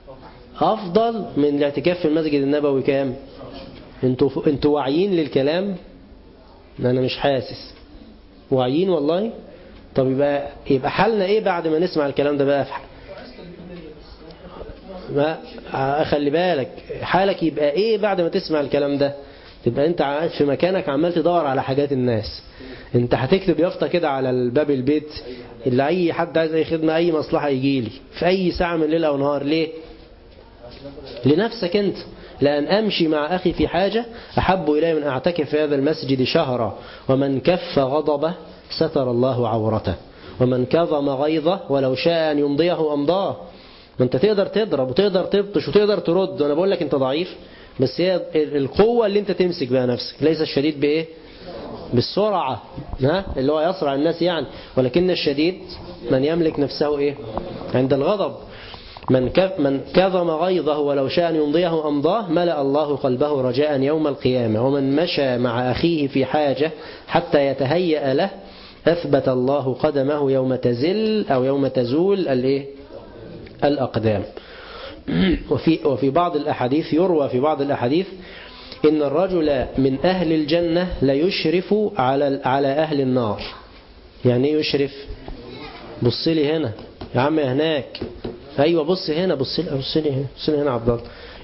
أفضل من الاعتكاف في المسجد النبوي كام انتوا انتوا واعيين للكلام انا مش حاسس واعيين والله طب يبقى يبقى حالنا ايه بعد ما نسمع الكلام ده بقى في ما خلي بالك حالك يبقى ايه بعد ما تسمع الكلام ده تبقى انت قاعد في مكانك عمال تدور على حاجات الناس انت هتكتب يافطه كده على الباب البيت اللي اي حد عايز اي خدمه اي مصلحه يجي لي في اي ساعه من الليل او نهار ليه لنفسك انت لأن أمشي مع أخي في حاجة أحب إلي من أعتكف في هذا المسجد شهرا ومن كف غضبه ستر الله عورته ومن كظم غيظه ولو شاء أن يمضيه أمضاه ما أنت تقدر تضرب وتقدر تبطش وتقدر ترد وأنا بقول لك أنت ضعيف بس هي القوة اللي أنت تمسك بها نفسك ليس الشديد بإيه بالسرعة ها اللي هو يسرع الناس يعني ولكن الشديد من يملك نفسه إيه عند الغضب من من كظم غيظه ولو شاء أن يمضيه أمضاه ملأ الله قلبه رجاء يوم القيامة ومن مشى مع أخيه في حاجة حتى يتهيأ له أثبت الله قدمه يوم تزل أو يوم تزول الإيه؟ الأقدام وفي, وفي بعض الأحاديث يروى في بعض الأحاديث إن الرجل من أهل الجنة ليشرف على على أهل النار يعني ايه يشرف بص لي هنا يا عم هناك ايوه بص هنا بص لي بص لي هنا بص لي هنا عبد الله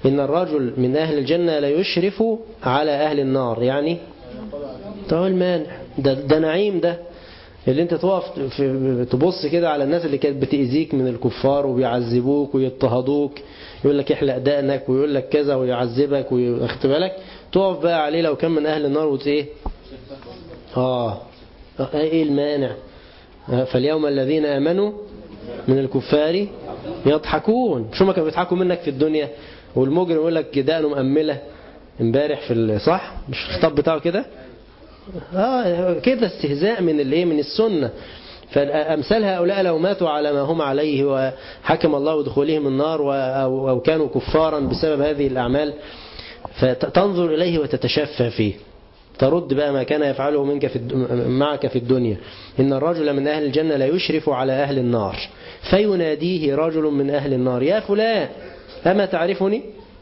إن الرجل من أهل الجنة لا يشرف على أهل النار يعني طب المانع ده, ده نعيم ده اللي انت تقف في تبص كده على الناس اللي كانت بتأذيك من الكفار وبيعذبوك ويضطهدوك يقول لك احلق دقنك ويقول لك كذا ويعذبك وياخد بالك تقف بقى عليه لو كان من أهل النار وت ايه اه ايه المانع فاليوم الذين آمنوا من الكفار يضحكون شو ما كانوا بيضحكوا منك في الدنيا والمجرم يقول لك دقنه مأملة امبارح في الصح مش الخطاب بتاعه كده اه كده استهزاء من الايه من السنه فامثال هؤلاء لو ماتوا على ما هم عليه وحكم الله بدخولهم النار او كانوا كفارا بسبب هذه الاعمال فتنظر اليه وتتشفى فيه ترد بقى ما كان يفعله منك في معك في الدنيا إن الرجل من أهل الجنة لا يشرف على أهل النار فيناديه رجل من أهل النار يا فلان أما تعرفني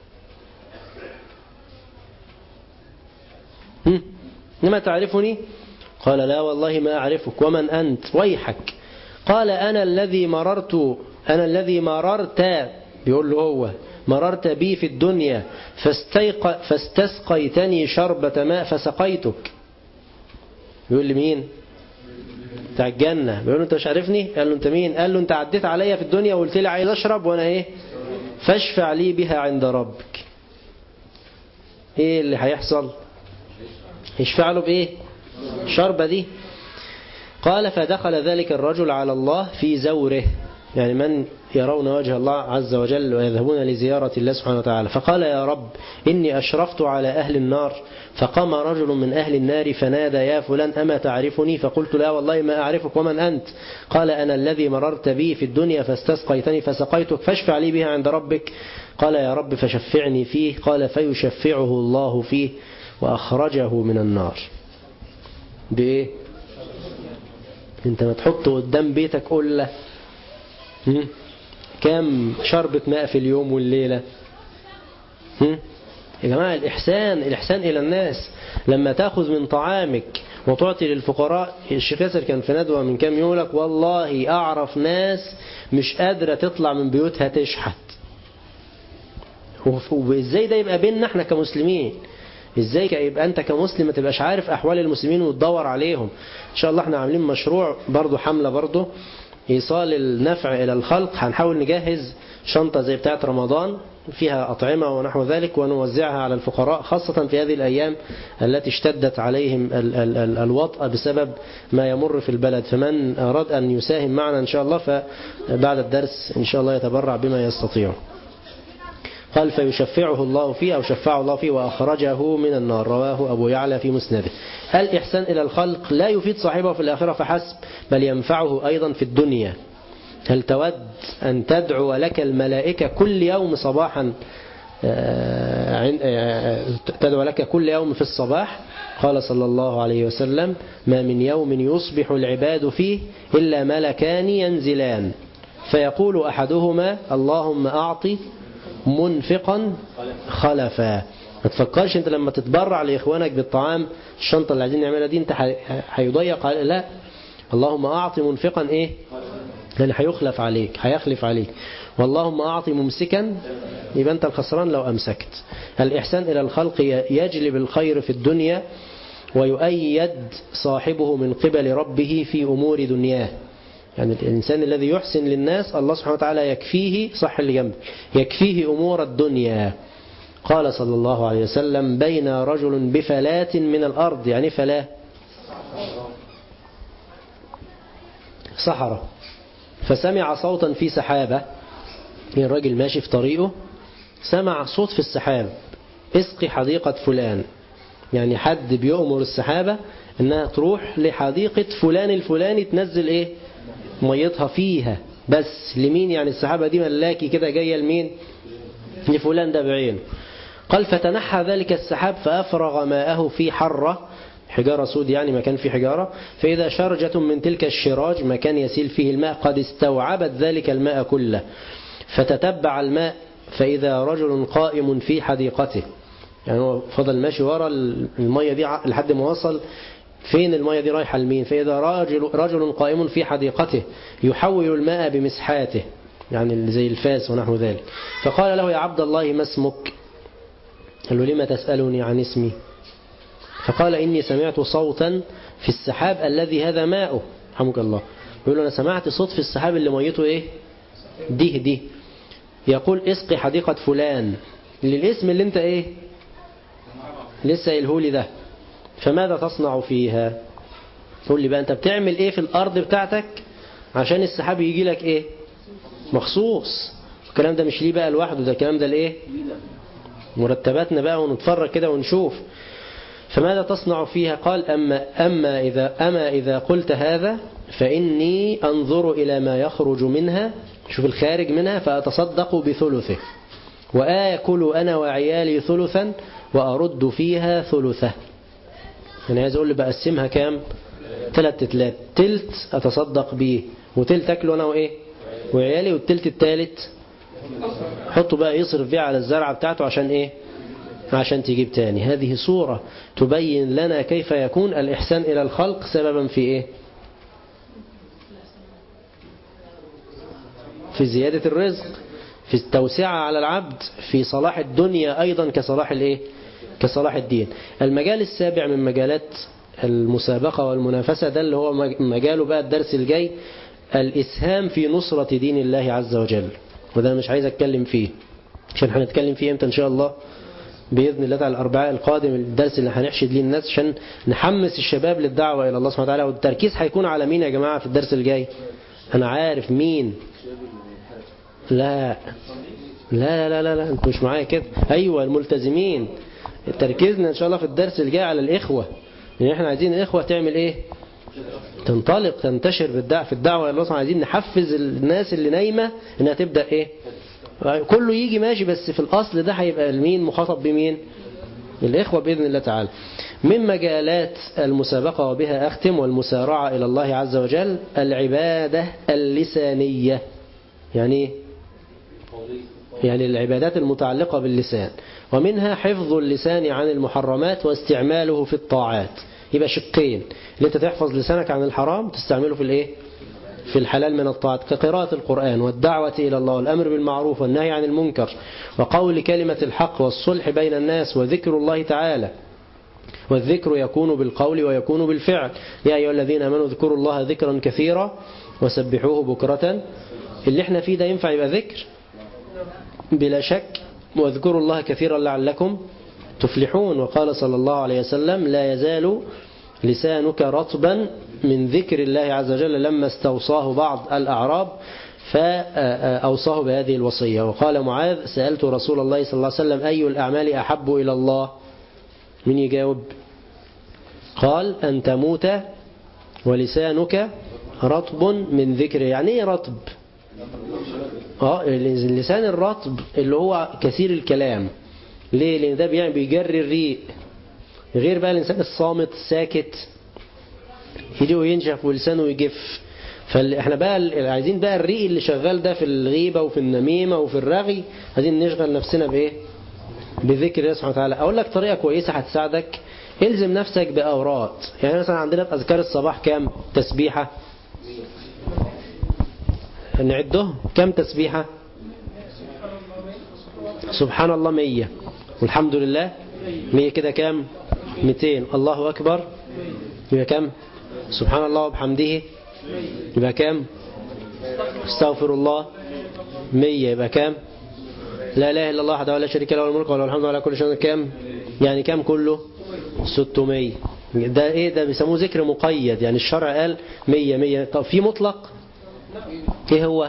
أما تعرفني قال لا والله ما أعرفك ومن أنت ويحك قال أنا الذي مررت أنا الذي مررت بيقول له هو مررت بي في الدنيا فاستيق فاستسقيتني شربة ماء فسقيتك يقول لي مين بتاع الجنة بيقول له انت مش عارفني قال له انت مين قال له انت عديت عليا في الدنيا وقلت لي عايز اشرب وانا ايه فاشفع لي بها عند ربك ايه اللي هيحصل يشفع له بايه شربة دي قال فدخل ذلك الرجل على الله في زوره يعني من يرون وجه الله عز وجل ويذهبون لزيارة الله سبحانه وتعالى فقال يا رب إني أشرفت على أهل النار فقام رجل من أهل النار فنادى يا فلان أما تعرفني فقلت لا والله ما أعرفك ومن أنت قال أنا الذي مررت بي في الدنيا فاستسقيتني فسقيتك فاشفع لي بها عند ربك قال يا رب فشفعني فيه قال فيشفعه الله فيه وأخرجه من النار بإيه انت ما تحط قدام بيتك قلة كم شربة ماء في اليوم والليلة يا جماعة الإحسان الإحسان إلى الناس لما تأخذ من طعامك وتعطي للفقراء الشيخ ياسر كان في ندوة من كام يوم لك والله أعرف ناس مش قادرة تطلع من بيوتها تشحت وإزاي ده يبقى بيننا احنا كمسلمين ازاي يبقى انت كمسلم ما تبقاش عارف احوال المسلمين وتدور عليهم ان شاء الله احنا عاملين مشروع برضو حملة برضو ايصال النفع الى الخلق هنحاول نجهز شنطة زي بتاعة رمضان فيها أطعمة ونحو ذلك ونوزعها على الفقراء خاصة في هذه الأيام التي اشتدت عليهم ال ال ال الوطأ بسبب ما يمر في البلد فمن أراد أن يساهم معنا إن شاء الله فبعد الدرس إن شاء الله يتبرع بما يستطيع قال فيشفعه الله فيه أو شفعه الله فيه وأخرجه من النار رواه أبو يعلى في مسنده الإحسان إلى الخلق لا يفيد صاحبه في الآخرة فحسب بل ينفعه أيضا في الدنيا هل تود أن تدعو لك الملائكة كل يوم صباحا تدعو لك كل يوم في الصباح قال صلى الله عليه وسلم ما من يوم يصبح العباد فيه إلا ملكان ينزلان فيقول أحدهما اللهم أعطي منفقا خلفا ما تفكرش انت لما تتبرع لإخوانك بالطعام الشنطة اللي عايزين نعملها دي انت هيضيق لا اللهم أعطي منفقا ايه يعني هيخلف عليك هيخلف عليك واللهم أعطي ممسكا يبقى أنت الخسران لو أمسكت الإحسان إلى الخلق يجلب الخير في الدنيا ويؤيد صاحبه من قبل ربه في أمور دنياه يعني الإنسان الذي يحسن للناس الله سبحانه وتعالى يكفيه صح اللي جنبك يكفيه أمور الدنيا قال صلى الله عليه وسلم بين رجل بفلاة من الأرض يعني فلاة صحراء فسمع صوتا في سحابة الراجل ماشي في طريقه سمع صوت في السحاب اسقي حديقة فلان يعني حد بيؤمر السحابة انها تروح لحديقة فلان الفلاني تنزل ايه ميتها فيها بس لمين يعني السحابة دي ملاكي كده جاية لمين لفلان ده بعينه قال فتنحى ذلك السحاب فأفرغ ماءه في حرة حجارة سود يعني مكان فيه حجارة فإذا شرجة من تلك الشراج مكان يسيل فيه الماء قد استوعبت ذلك الماء كله فتتبع الماء فإذا رجل قائم في حديقته يعني هو فضل ماشي ورا المية دي لحد ما وصل فين المية دي رايحة لمين فإذا رجل, رجل قائم في حديقته يحول الماء بمسحاته يعني اللي زي الفاس ونحو ذلك فقال له يا عبد الله ما اسمك قال له لما تسألني عن اسمي فقال إني سمعت صوتا في السحاب الذي هذا ماؤه رحمك الله يقول له أنا سمعت صوت في السحاب اللي ميته إيه ديه ديه يقول اسقي حديقة فلان للاسم اللي انت ايه لسه قايلهولي ده فماذا تصنع فيها قول لي بقى انت بتعمل ايه في الارض بتاعتك عشان السحاب يجي لك ايه مخصوص الكلام ده مش ليه بقى لوحده ده الكلام ده لايه مرتباتنا بقى ونتفرج كده ونشوف فماذا تصنع فيها قال أما, أما, إذا أما إذا قلت هذا فإني أنظر إلى ما يخرج منها شوف الخارج منها فأتصدق بثلثه وآكل أنا وعيالي ثلثا وأرد فيها ثلثه أنا عايز أقول لي بقسمها كام ثلاث تلات تلت أتصدق بيه وتلت أكله أنا وإيه وعيالي والتلت التالت حطه بقى يصرف بيه على الزرعة بتاعته عشان إيه عشان تجيب تاني هذه صورة تبين لنا كيف يكون الإحسان إلى الخلق سببا في إيه في زيادة الرزق في التوسعة على العبد في صلاح الدنيا أيضا كصلاح الإيه كصلاح الدين المجال السابع من مجالات المسابقة والمنافسة ده اللي هو مجاله بقى الدرس الجاي الإسهام في نصرة دين الله عز وجل وده مش عايز أتكلم فيه عشان هنتكلم فيه امتى إن شاء الله بإذن الله تعالى الأربعاء القادم الدرس اللي هنحشد ليه الناس عشان نحمس الشباب للدعوة إلى الله سبحانه وتعالى والتركيز هيكون على مين يا جماعة في الدرس الجاي أنا عارف مين لا لا لا لا لا انتوا مش معايا كده ايوه الملتزمين تركيزنا ان شاء الله في الدرس الجاي على الاخوه يعني احنا عايزين الاخوه تعمل ايه تنطلق تنتشر بالدعوه في الدعوه الى الله عايزين نحفز الناس اللي نايمه انها تبدا ايه كله يجي ماشي بس في الاصل ده هيبقى مين مخاطب بمين الإخوة بإذن الله تعالى من مجالات المسابقة وبها أختم والمسارعة إلى الله عز وجل العبادة اللسانية يعني يعني العبادات المتعلقة باللسان ومنها حفظ اللسان عن المحرمات واستعماله في الطاعات يبقى شقين اللي انت تحفظ لسانك عن الحرام تستعمله في الايه في الحلال من الطاعات كقراءة القرآن والدعوة إلى الله والأمر بالمعروف والنهي عن المنكر وقول كلمة الحق والصلح بين الناس وذكر الله تعالى والذكر يكون بالقول ويكون بالفعل يا أيها الذين أمنوا اذكروا الله ذكرا كثيرا وسبحوه بكرة اللي احنا فيه ده ينفع يبقى ذكر بلا شك واذكروا الله كثيرا لعلكم تفلحون وقال صلى الله عليه وسلم لا يزال لسانك رطبا من ذكر الله عز وجل لما استوصاه بعض الأعراب فأوصاه بهذه الوصية وقال معاذ سألت رسول الله صلى الله عليه وسلم أي الأعمال أحب إلى الله من يجاوب قال أن تموت ولسانك رطب من ذكر يعني ايه رطب اه اللسان الرطب اللي هو كثير الكلام ليه لان ده بيعني بيجري الريق غير بقى الانسان الصامت الساكت ايده ينشف ولسانه يجف فاحنا بقى عايزين بقى الريق اللي شغال ده في الغيبة وفي النميمة وفي الرغي عايزين نشغل نفسنا بايه بذكر الله سبحانه وتعالى اقول لك طريقة كويسة هتساعدك الزم نفسك بأوراد يعني مثلا عندنا في أذكار الصباح كام تسبيحة نعده كم تسبيحة سبحان الله مية والحمد لله مية كده كام ميتين الله أكبر يبقى كام سبحان الله وبحمده يبقى كام استغفر الله مية يبقى كام لا إله إلا الله وحده ولا شريك له الملك وله الحمد على كل شيء كام يعني كام كله 600 ده ايه ده بيسموه ذكر مقيد يعني الشرع قال 100 100 طب في مطلق ايه هو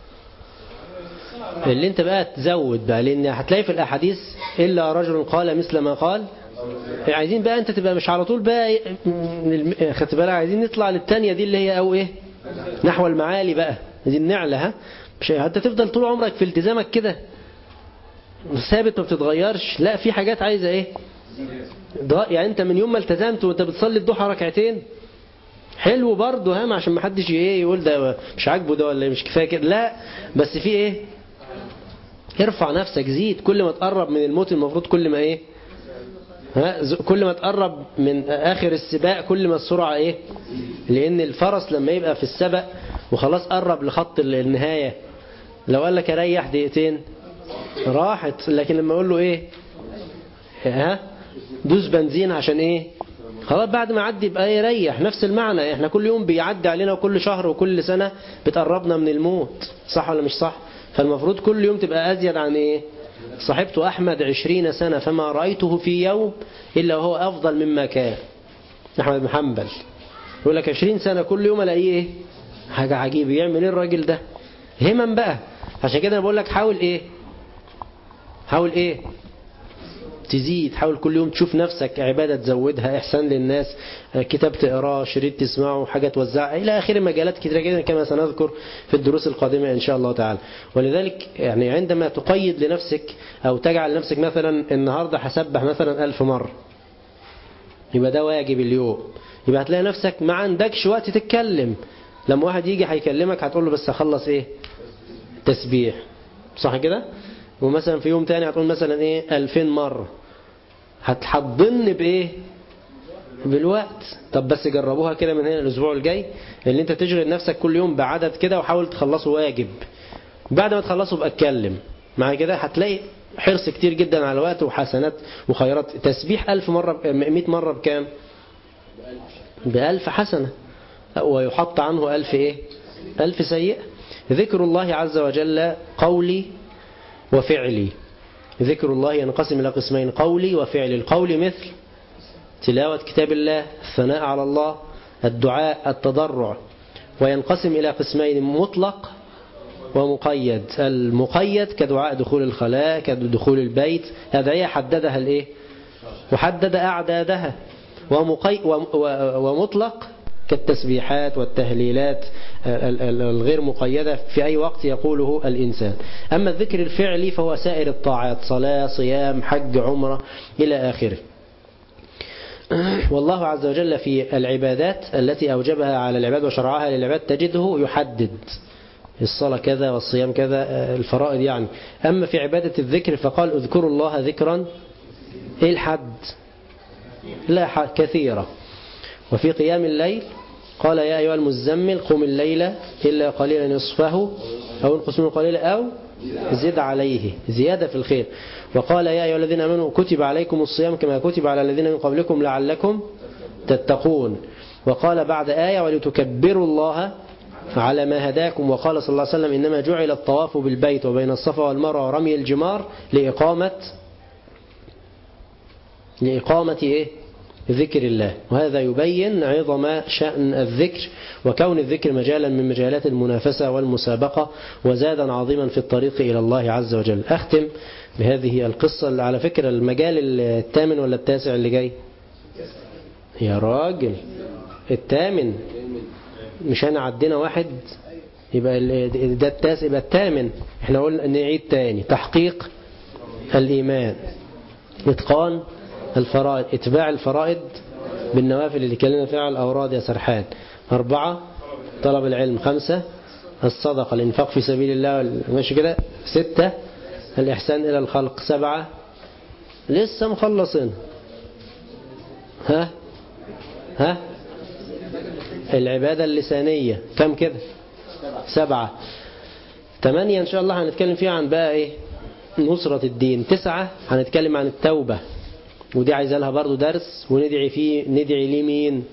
اللي انت بقى تزود بقى لان هتلاقي في الاحاديث الا رجل قال مثل ما قال عايزين بقى انت تبقى مش على طول بقى خدت بالك عايزين نطلع للتانية دي اللي هي او ايه نحو المعالي بقى عايزين نعلى ها مش انت تفضل طول عمرك في التزامك كده ثابت ما بتتغيرش لا في حاجات عايزه ايه يعني انت من يوم ما التزمت وانت بتصلي الضحى ركعتين حلو برضه ها عشان ما حدش ايه يقول ده مش عاجبه ده ولا مش كفايه كده لا بس في ايه ارفع نفسك زيد كل ما تقرب من الموت المفروض كل ما ايه ها كل ما تقرب من اخر السباق كل ما السرعه ايه لان الفرس لما يبقى في السبق وخلاص قرب لخط النهايه لو قال لك اريح دقيقتين راحت لكن لما اقول له ايه ها دوس بنزين عشان ايه خلاص بعد ما عدي يبقى يريح نفس المعنى احنا كل يوم بيعدي علينا وكل شهر وكل سنة بتقربنا من الموت صح ولا مش صح فالمفروض كل يوم تبقى أزيد عن ايه صاحبت أحمد عشرين سنة فما رأيته في يوم إلا وهو أفضل مما كان أحمد بن حنبل يقول لك عشرين سنة كل يوم ألاقيه ايه حاجة عجيبة يعمل ايه الراجل ده همم بقى عشان كده انا بقول لك حاول ايه حاول ايه تزيد حاول كل يوم تشوف نفسك عبادة تزودها إحسان للناس كتاب تقراه شريط تسمعه حاجة توزعها إلى آخر مجالات كتيرة جدا كما سنذكر في الدروس القادمة إن شاء الله تعالى ولذلك يعني عندما تقيد لنفسك أو تجعل نفسك مثلا النهاردة هسبح مثلا ألف مرة يبقى ده واجب اليوم يبقى هتلاقي نفسك ما عندكش وقت تتكلم لما واحد يجي هيكلمك هتقول له بس أخلص إيه تسبيح صح كده ومثلا في يوم تاني هتقول مثلا ايه 2000 مرة هتحضن بايه بالوقت طب بس جربوها كده من هنا الاسبوع الجاي اللي انت تشغل نفسك كل يوم بعدد كده وحاول تخلصه واجب بعد ما تخلصه بقى اتكلم مع كده هتلاقي حرص كتير جدا على الوقت وحسنات وخيرات تسبيح ألف مرة 100 مرة بكام بألف حسنة ويحط عنه ألف إيه ألف سيئة ذكر الله عز وجل قولي وفعلي ذكر الله ينقسم إلى قسمين قولي وفعلي القول مثل تلاوة كتاب الله الثناء على الله الدعاء التضرع وينقسم إلى قسمين مطلق ومقيد المقيد كدعاء دخول الخلاء كدخول البيت أدعية حددها الإيه وحدد أعدادها ومقي ومطلق كالتسبيحات والتهليلات الغير مقيدة في أي وقت يقوله الإنسان أما الذكر الفعلي فهو سائر الطاعات صلاة صيام حج عمرة إلى آخره والله عز وجل في العبادات التي أوجبها على العباد وشرعها للعباد تجده يحدد الصلاة كذا والصيام كذا الفرائض يعني أما في عبادة الذكر فقال اذكروا الله ذكرا إيه الحد لا حد كثيرة وفي قيام الليل قال يا أيها المزمل قم الليل إلا قليلا نصفه أو انقص منه قليلا أو زد عليه زيادة في الخير وقال يا أيها الذين آمنوا كتب عليكم الصيام كما كتب على الذين من قبلكم لعلكم تتقون وقال بعد آية ولتكبروا الله على ما هداكم وقال صلى الله عليه وسلم إنما جعل الطواف بالبيت وبين الصفا والمروة ورمي الجمار لإقامة لإقامة إيه ذكر الله وهذا يبين عظم شأن الذكر وكون الذكر مجالا من مجالات المنافسة والمسابقة وزادا عظيما في الطريق إلى الله عز وجل أختم بهذه القصة على فكرة المجال الثامن ولا التاسع اللي جاي يا راجل الثامن مش انا عدينا واحد يبقى ده التاسع يبقى الثامن احنا قلنا نعيد تاني تحقيق الإيمان إتقان الفرائض اتباع الفرائض بالنوافل اللي كلمنا فيها على الأوراد يا سرحان أربعة طلب العلم خمسة الصدقة الإنفاق في سبيل الله ماشي كده ستة الإحسان إلى الخلق سبعة لسه مخلصين ها ها العبادة اللسانية كم كده سبعة ثمانية إن شاء الله هنتكلم فيها عن بقى إيه نصرة الدين تسعة هنتكلم عن التوبة ودي عايزة لها برضو درس وندعي فيه ندعي ليه مين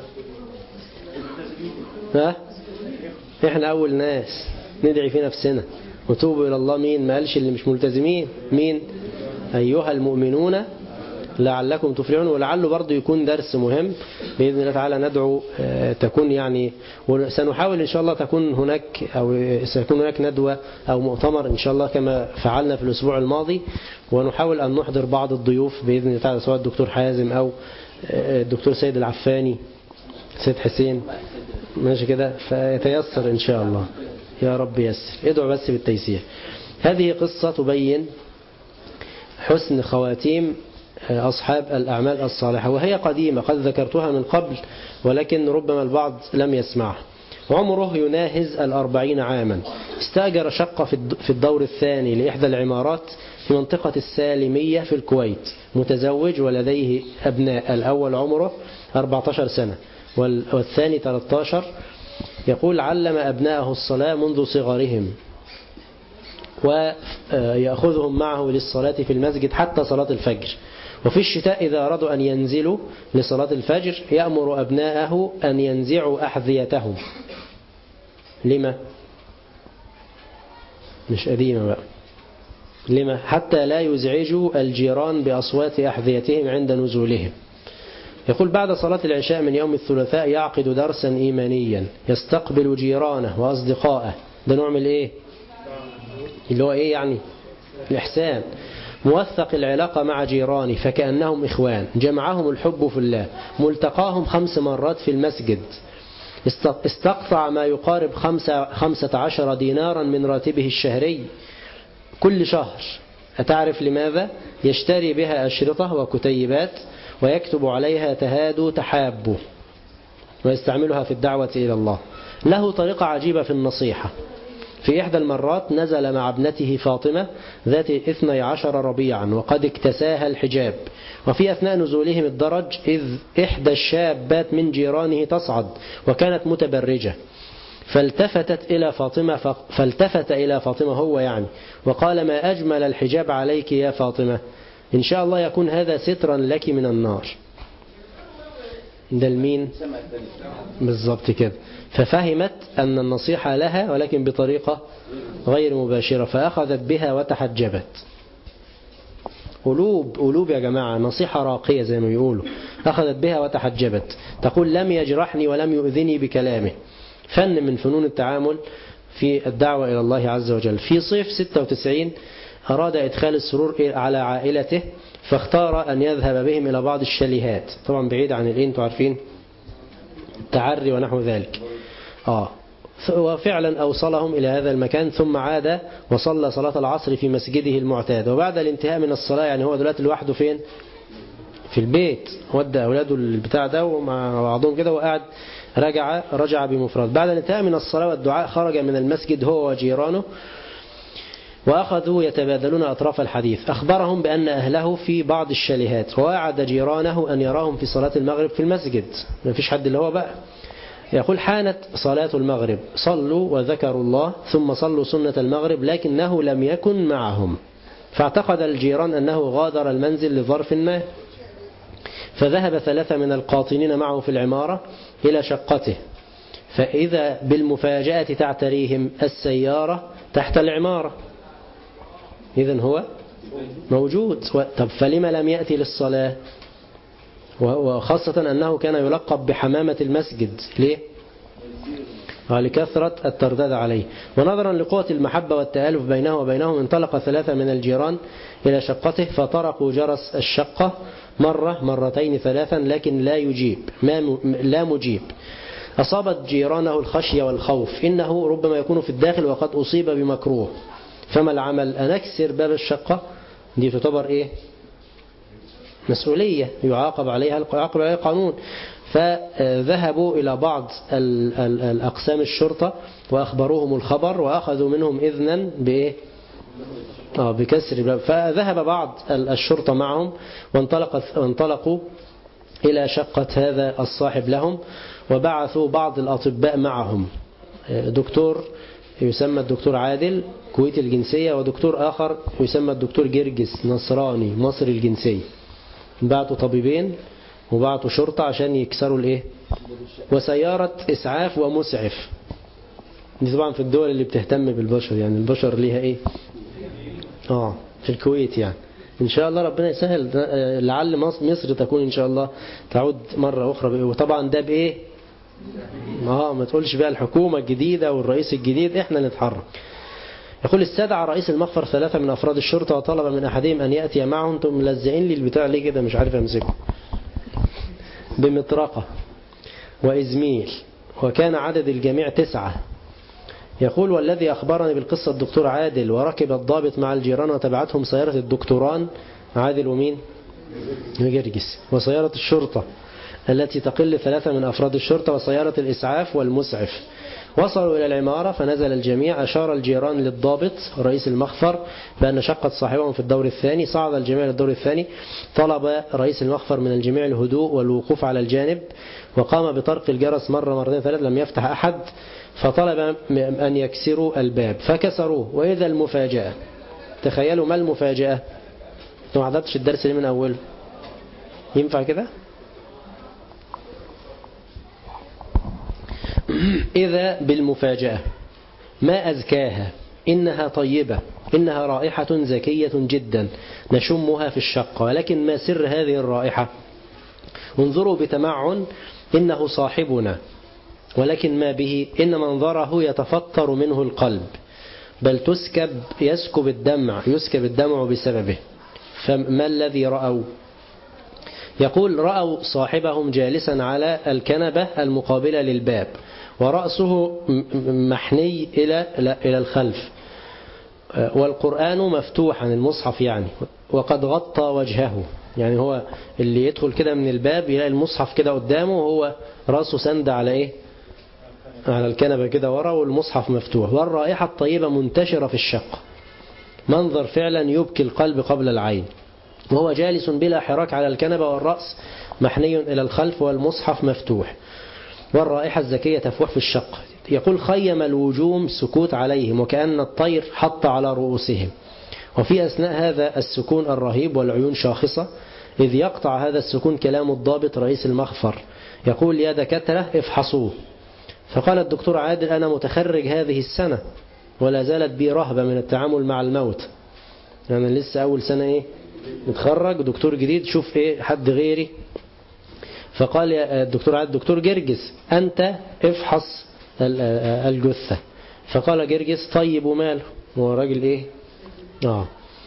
ها احنا اول ناس ندعي في نفسنا وتوبوا الى الله مين ما قالش اللي مش ملتزمين مين ايها المؤمنون لعلكم تفلحون ولعله برضه يكون درس مهم بإذن الله تعالى ندعو تكون يعني وسنحاول إن شاء الله تكون هناك أو سيكون هناك ندوة أو مؤتمر إن شاء الله كما فعلنا في الأسبوع الماضي ونحاول أن نحضر بعض الضيوف بإذن الله تعالى سواء الدكتور حازم أو الدكتور سيد العفاني سيد حسين ماشي كده فيتيسر إن شاء الله يا رب يسر ادعو بس بالتيسير هذه قصة تبين حسن خواتيم أصحاب الأعمال الصالحة وهي قديمة قد ذكرتها من قبل ولكن ربما البعض لم يسمعها عمره يناهز الأربعين عاما استأجر شقة في الدور الثاني لإحدى العمارات في منطقة السالمية في الكويت متزوج ولديه أبناء الأول عمره 14 سنة والثاني 13 يقول علم أبناءه الصلاة منذ صغرهم ويأخذهم معه للصلاة في المسجد حتى صلاة الفجر وفي الشتاء إذا أرادوا أن ينزلوا لصلاة الفجر يأمر أبناءه أن ينزعوا أحذيتهم لما؟ مش قديمة بقى لما؟ حتى لا يزعجوا الجيران بأصوات أحذيتهم عند نزولهم يقول بعد صلاة العشاء من يوم الثلاثاء يعقد درسا إيمانيا يستقبل جيرانه وأصدقائه ده نوع من إيه اللي هو إيه يعني الإحسان موثق العلاقة مع جيرانه فكأنهم إخوان جمعهم الحب في الله ملتقاهم خمس مرات في المسجد استقطع ما يقارب خمسة, خمسة عشر دينارا من راتبه الشهري كل شهر أتعرف لماذا؟ يشتري بها أشرطة وكتيبات ويكتب عليها تهادوا تحابوا ويستعملها في الدعوة إلى الله له طريقة عجيبة في النصيحة في إحدى المرات نزل مع ابنته فاطمة ذات اثني عشر ربيعا وقد اكتساها الحجاب وفي أثناء نزولهم الدرج إذ إحدى الشابات من جيرانه تصعد وكانت متبرجة فالتفتت إلى فاطمة فالتفت إلى فاطمة هو يعني وقال ما أجمل الحجاب عليك يا فاطمة إن شاء الله يكون هذا سترا لك من النار ده المين بالضبط كده ففهمت أن النصيحة لها ولكن بطريقة غير مباشرة فأخذت بها وتحجبت قلوب قلوب يا جماعة نصيحة راقية زي ما بيقولوا أخذت بها وتحجبت تقول لم يجرحني ولم يؤذني بكلامه فن من فنون التعامل في الدعوة إلى الله عز وجل في صيف 96 أراد إدخال السرور على عائلته فاختار أن يذهب بهم إلى بعض الشاليهات طبعا بعيد عن الإيه انتوا عارفين التعري ونحو ذلك آه وفعلا أوصلهم إلى هذا المكان ثم عاد وصلى صلاة العصر في مسجده المعتاد وبعد الانتهاء من الصلاة يعني هو دلوقتي لوحده فين في البيت ودى أولاده البتاع ده ومع بعضهم كده وقعد رجع رجع بمفرد بعد الانتهاء من الصلاة والدعاء خرج من المسجد هو وجيرانه وأخذوا يتبادلون أطراف الحديث أخبرهم بأن أهله في بعض الشاليهات ووعد جيرانه أن يراهم في صلاة المغرب في المسجد ما فيش حد اللي هو بقى يقول حانت صلاة المغرب صلوا وذكروا الله ثم صلوا سنة المغرب لكنه لم يكن معهم فاعتقد الجيران أنه غادر المنزل لظرف ما فذهب ثلاثة من القاطنين معه في العمارة إلى شقته فإذا بالمفاجأة تعتريهم السيارة تحت العمارة إذن هو موجود طب فلما لم يأتي للصلاة وخاصة أنه كان يلقب بحمامة المسجد ليه؟ لكثرة الترداد عليه ونظرا لقوة المحبة والتآلف بينه وبينهم انطلق ثلاثة من الجيران إلى شقته فطرقوا جرس الشقة مرة مرتين ثلاثا لكن لا يجيب ما لا مجيب أصابت جيرانه الخشية والخوف إنه ربما يكون في الداخل وقد أصيب بمكروه فما العمل أنكسر باب الشقة دي تعتبر إيه مسؤولية يعاقب عليها يعاقب عليها القانون فذهبوا إلى بعض الأقسام الشرطة وأخبروهم الخبر وأخذوا منهم إذنا بإيه آه بكسر فذهب بعض الشرطة معهم وانطلقت وانطلقوا إلى شقة هذا الصاحب لهم وبعثوا بعض الأطباء معهم دكتور يسمى الدكتور عادل كويتي الجنسية ودكتور آخر يسمى الدكتور جرجس نصراني مصري الجنسية بعتوا طبيبين وبعتوا شرطة عشان يكسروا الايه وسيارة اسعاف ومسعف دي طبعا في الدول اللي بتهتم بالبشر يعني البشر ليها ايه اه في الكويت يعني ان شاء الله ربنا يسهل لعل مصر تكون ان شاء الله تعود مرة اخرى وطبعا ده بايه اه ما تقولش بقى الحكومة الجديدة والرئيس الجديد احنا نتحرك يقول استدعى رئيس المخفر ثلاثة من أفراد الشرطة وطلب من أحدهم أن يأتي معهم انتم ملزقين لي البتاع ليه كده مش عارف أمسكه بمطرقة وإزميل وكان عدد الجميع تسعة يقول والذي أخبرني بالقصة الدكتور عادل وركب الضابط مع الجيران وتبعتهم سيارة الدكتوران عادل ومين جرجس وسيارة الشرطة التي تقل ثلاثة من أفراد الشرطة وسيارة الإسعاف والمسعف وصلوا إلى العمارة فنزل الجميع أشار الجيران للضابط رئيس المخفر بأن شقة صاحبهم في الدور الثاني صعد الجميع للدور الثاني طلب رئيس المخفر من الجميع الهدوء والوقوف على الجانب وقام بطرق الجرس مرة مرتين ثلاث لم يفتح أحد فطلب أن يكسروا الباب فكسروه وإذا المفاجأة تخيلوا ما المفاجأة ما حضرتش الدرس ليه من أوله ينفع كده إذا بالمفاجأة ما أزكاها إنها طيبة إنها رائحة زكية جدا نشمها في الشقة ولكن ما سر هذه الرائحة انظروا بتمعن إنه صاحبنا ولكن ما به إن منظره يتفطر منه القلب بل تسكب يسكب الدمع يسكب الدمع بسببه فما الذي رأوا يقول رأوا صاحبهم جالسا على الكنبة المقابلة للباب ورأسه محني إلى إلى الخلف والقرآن مفتوحا المصحف يعني وقد غطى وجهه يعني هو اللي يدخل كده من الباب يلاقي المصحف كده قدامه وهو رأسه سند على إيه على الكنبة كده ورا والمصحف مفتوح والرائحة الطيبة منتشرة في الشقة منظر فعلا يبكي القلب قبل العين وهو جالس بلا حراك على الكنبة والرأس محني إلى الخلف والمصحف مفتوح والرائحة الزكية تفوح في الشقة يقول خيم الوجوم سكوت عليهم وكأن الطير حط على رؤوسهم وفي أثناء هذا السكون الرهيب والعيون شاخصة إذ يقطع هذا السكون كلام الضابط رئيس المخفر يقول يا دكاترة افحصوه فقال الدكتور عادل أنا متخرج هذه السنة ولا زالت بي رهبة من التعامل مع الموت يعني لسه أول سنة إيه متخرج دكتور جديد شوف إيه حد غيري فقال يا الدكتور عادل الدكتور جرجس أنت افحص الجثة فقال جرجس طيب وماله هو راجل إيه آه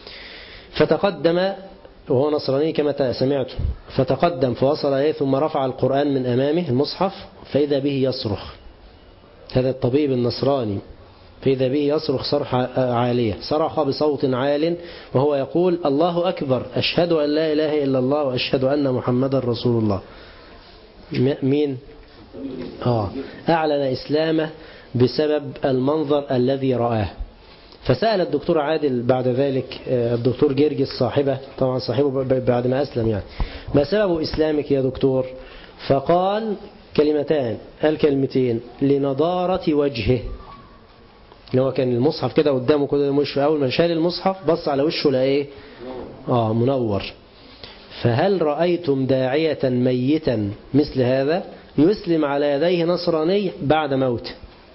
فتقدم وهو نصراني كما سمعته فتقدم فوصل إليه ثم رفع القرآن من أمامه المصحف فإذا به يصرخ هذا الطبيب النصراني فإذا به يصرخ صرخ عالية صرخ بصوت عال وهو يقول الله أكبر أشهد أن لا إله إلا الله وأشهد أن محمد رسول الله مين آه أعلن إسلامه بسبب المنظر الذي رآه فسأل الدكتور عادل بعد ذلك الدكتور جرجس صاحبه طبعا صاحبه بعد ما أسلم يعني ما سبب إسلامك يا دكتور فقال كلمتان الكلمتين لنضارة وجهه هو كان المصحف كده قدامه كده مش أول ما شال المصحف بص على وشه لقى ايه آه منور فهل رأيتم داعية ميتا مثل هذا يسلم على يديه نصراني بعد موته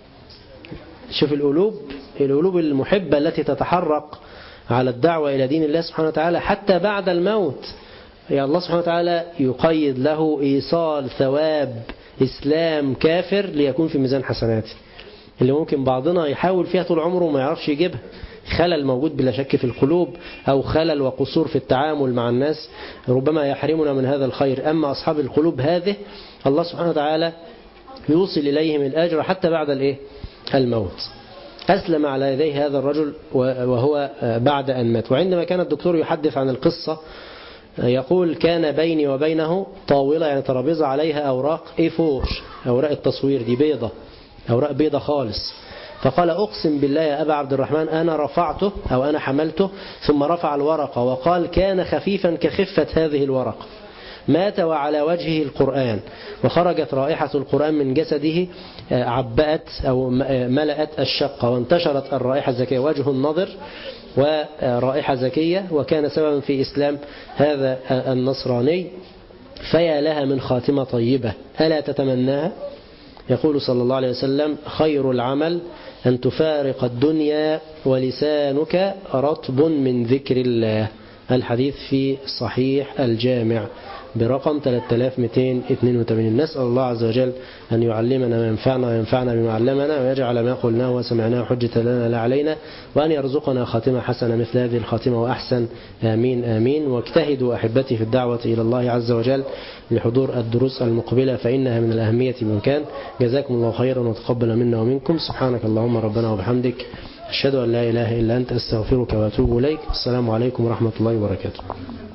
شوف القلوب القلوب المحبة التي تتحرق على الدعوة إلى دين الله سبحانه وتعالى حتى بعد الموت يا الله سبحانه وتعالى يقيد له إيصال ثواب إسلام كافر ليكون في ميزان حسناته اللي ممكن بعضنا يحاول فيها طول عمره وما يعرفش يجيبها خلل موجود بلا شك في القلوب أو خلل وقصور في التعامل مع الناس ربما يحرمنا من هذا الخير أما أصحاب القلوب هذه الله سبحانه وتعالى يوصل إليهم الأجر حتى بعد الإيه؟ الموت أسلم على يديه هذا الرجل وهو بعد أن مات وعندما كان الدكتور يحدث عن القصة يقول كان بيني وبينه طاولة يعني ترابيزة عليها أوراق A4 أوراق التصوير دي بيضة أوراق بيضة خالص فقال أقسم بالله يا أبا عبد الرحمن أنا رفعته أو أنا حملته ثم رفع الورقة وقال كان خفيفا كخفة هذه الورقة مات وعلى وجهه القرآن وخرجت رائحة القرآن من جسده عبأت أو ملأت الشقة وانتشرت الرائحة الزكية وجه النظر ورائحة زكية وكان سببا في إسلام هذا النصراني فيا لها من خاتمة طيبة ألا تتمناها يقول صلى الله عليه وسلم خير العمل أن تفارق الدنيا ولسانك رطب من ذكر الله الحديث في صحيح الجامع برقم 3282 نسأل الله عز وجل أن يعلمنا ما ينفعنا وينفعنا بما علمنا ويجعل ما قلناه وسمعناه حجة لنا لا علينا وأن يرزقنا خاتمة حسنة مثل هذه الخاتمة وأحسن آمين آمين واجتهدوا أحبتي في الدعوة إلى الله عز وجل لحضور الدروس المقبلة فإنها من الأهمية بمكان جزاكم الله خيرا وتقبل منا ومنكم سبحانك اللهم ربنا وبحمدك أشهد أن لا إله إلا أنت أستغفرك وأتوب إليك السلام عليكم ورحمة الله وبركاته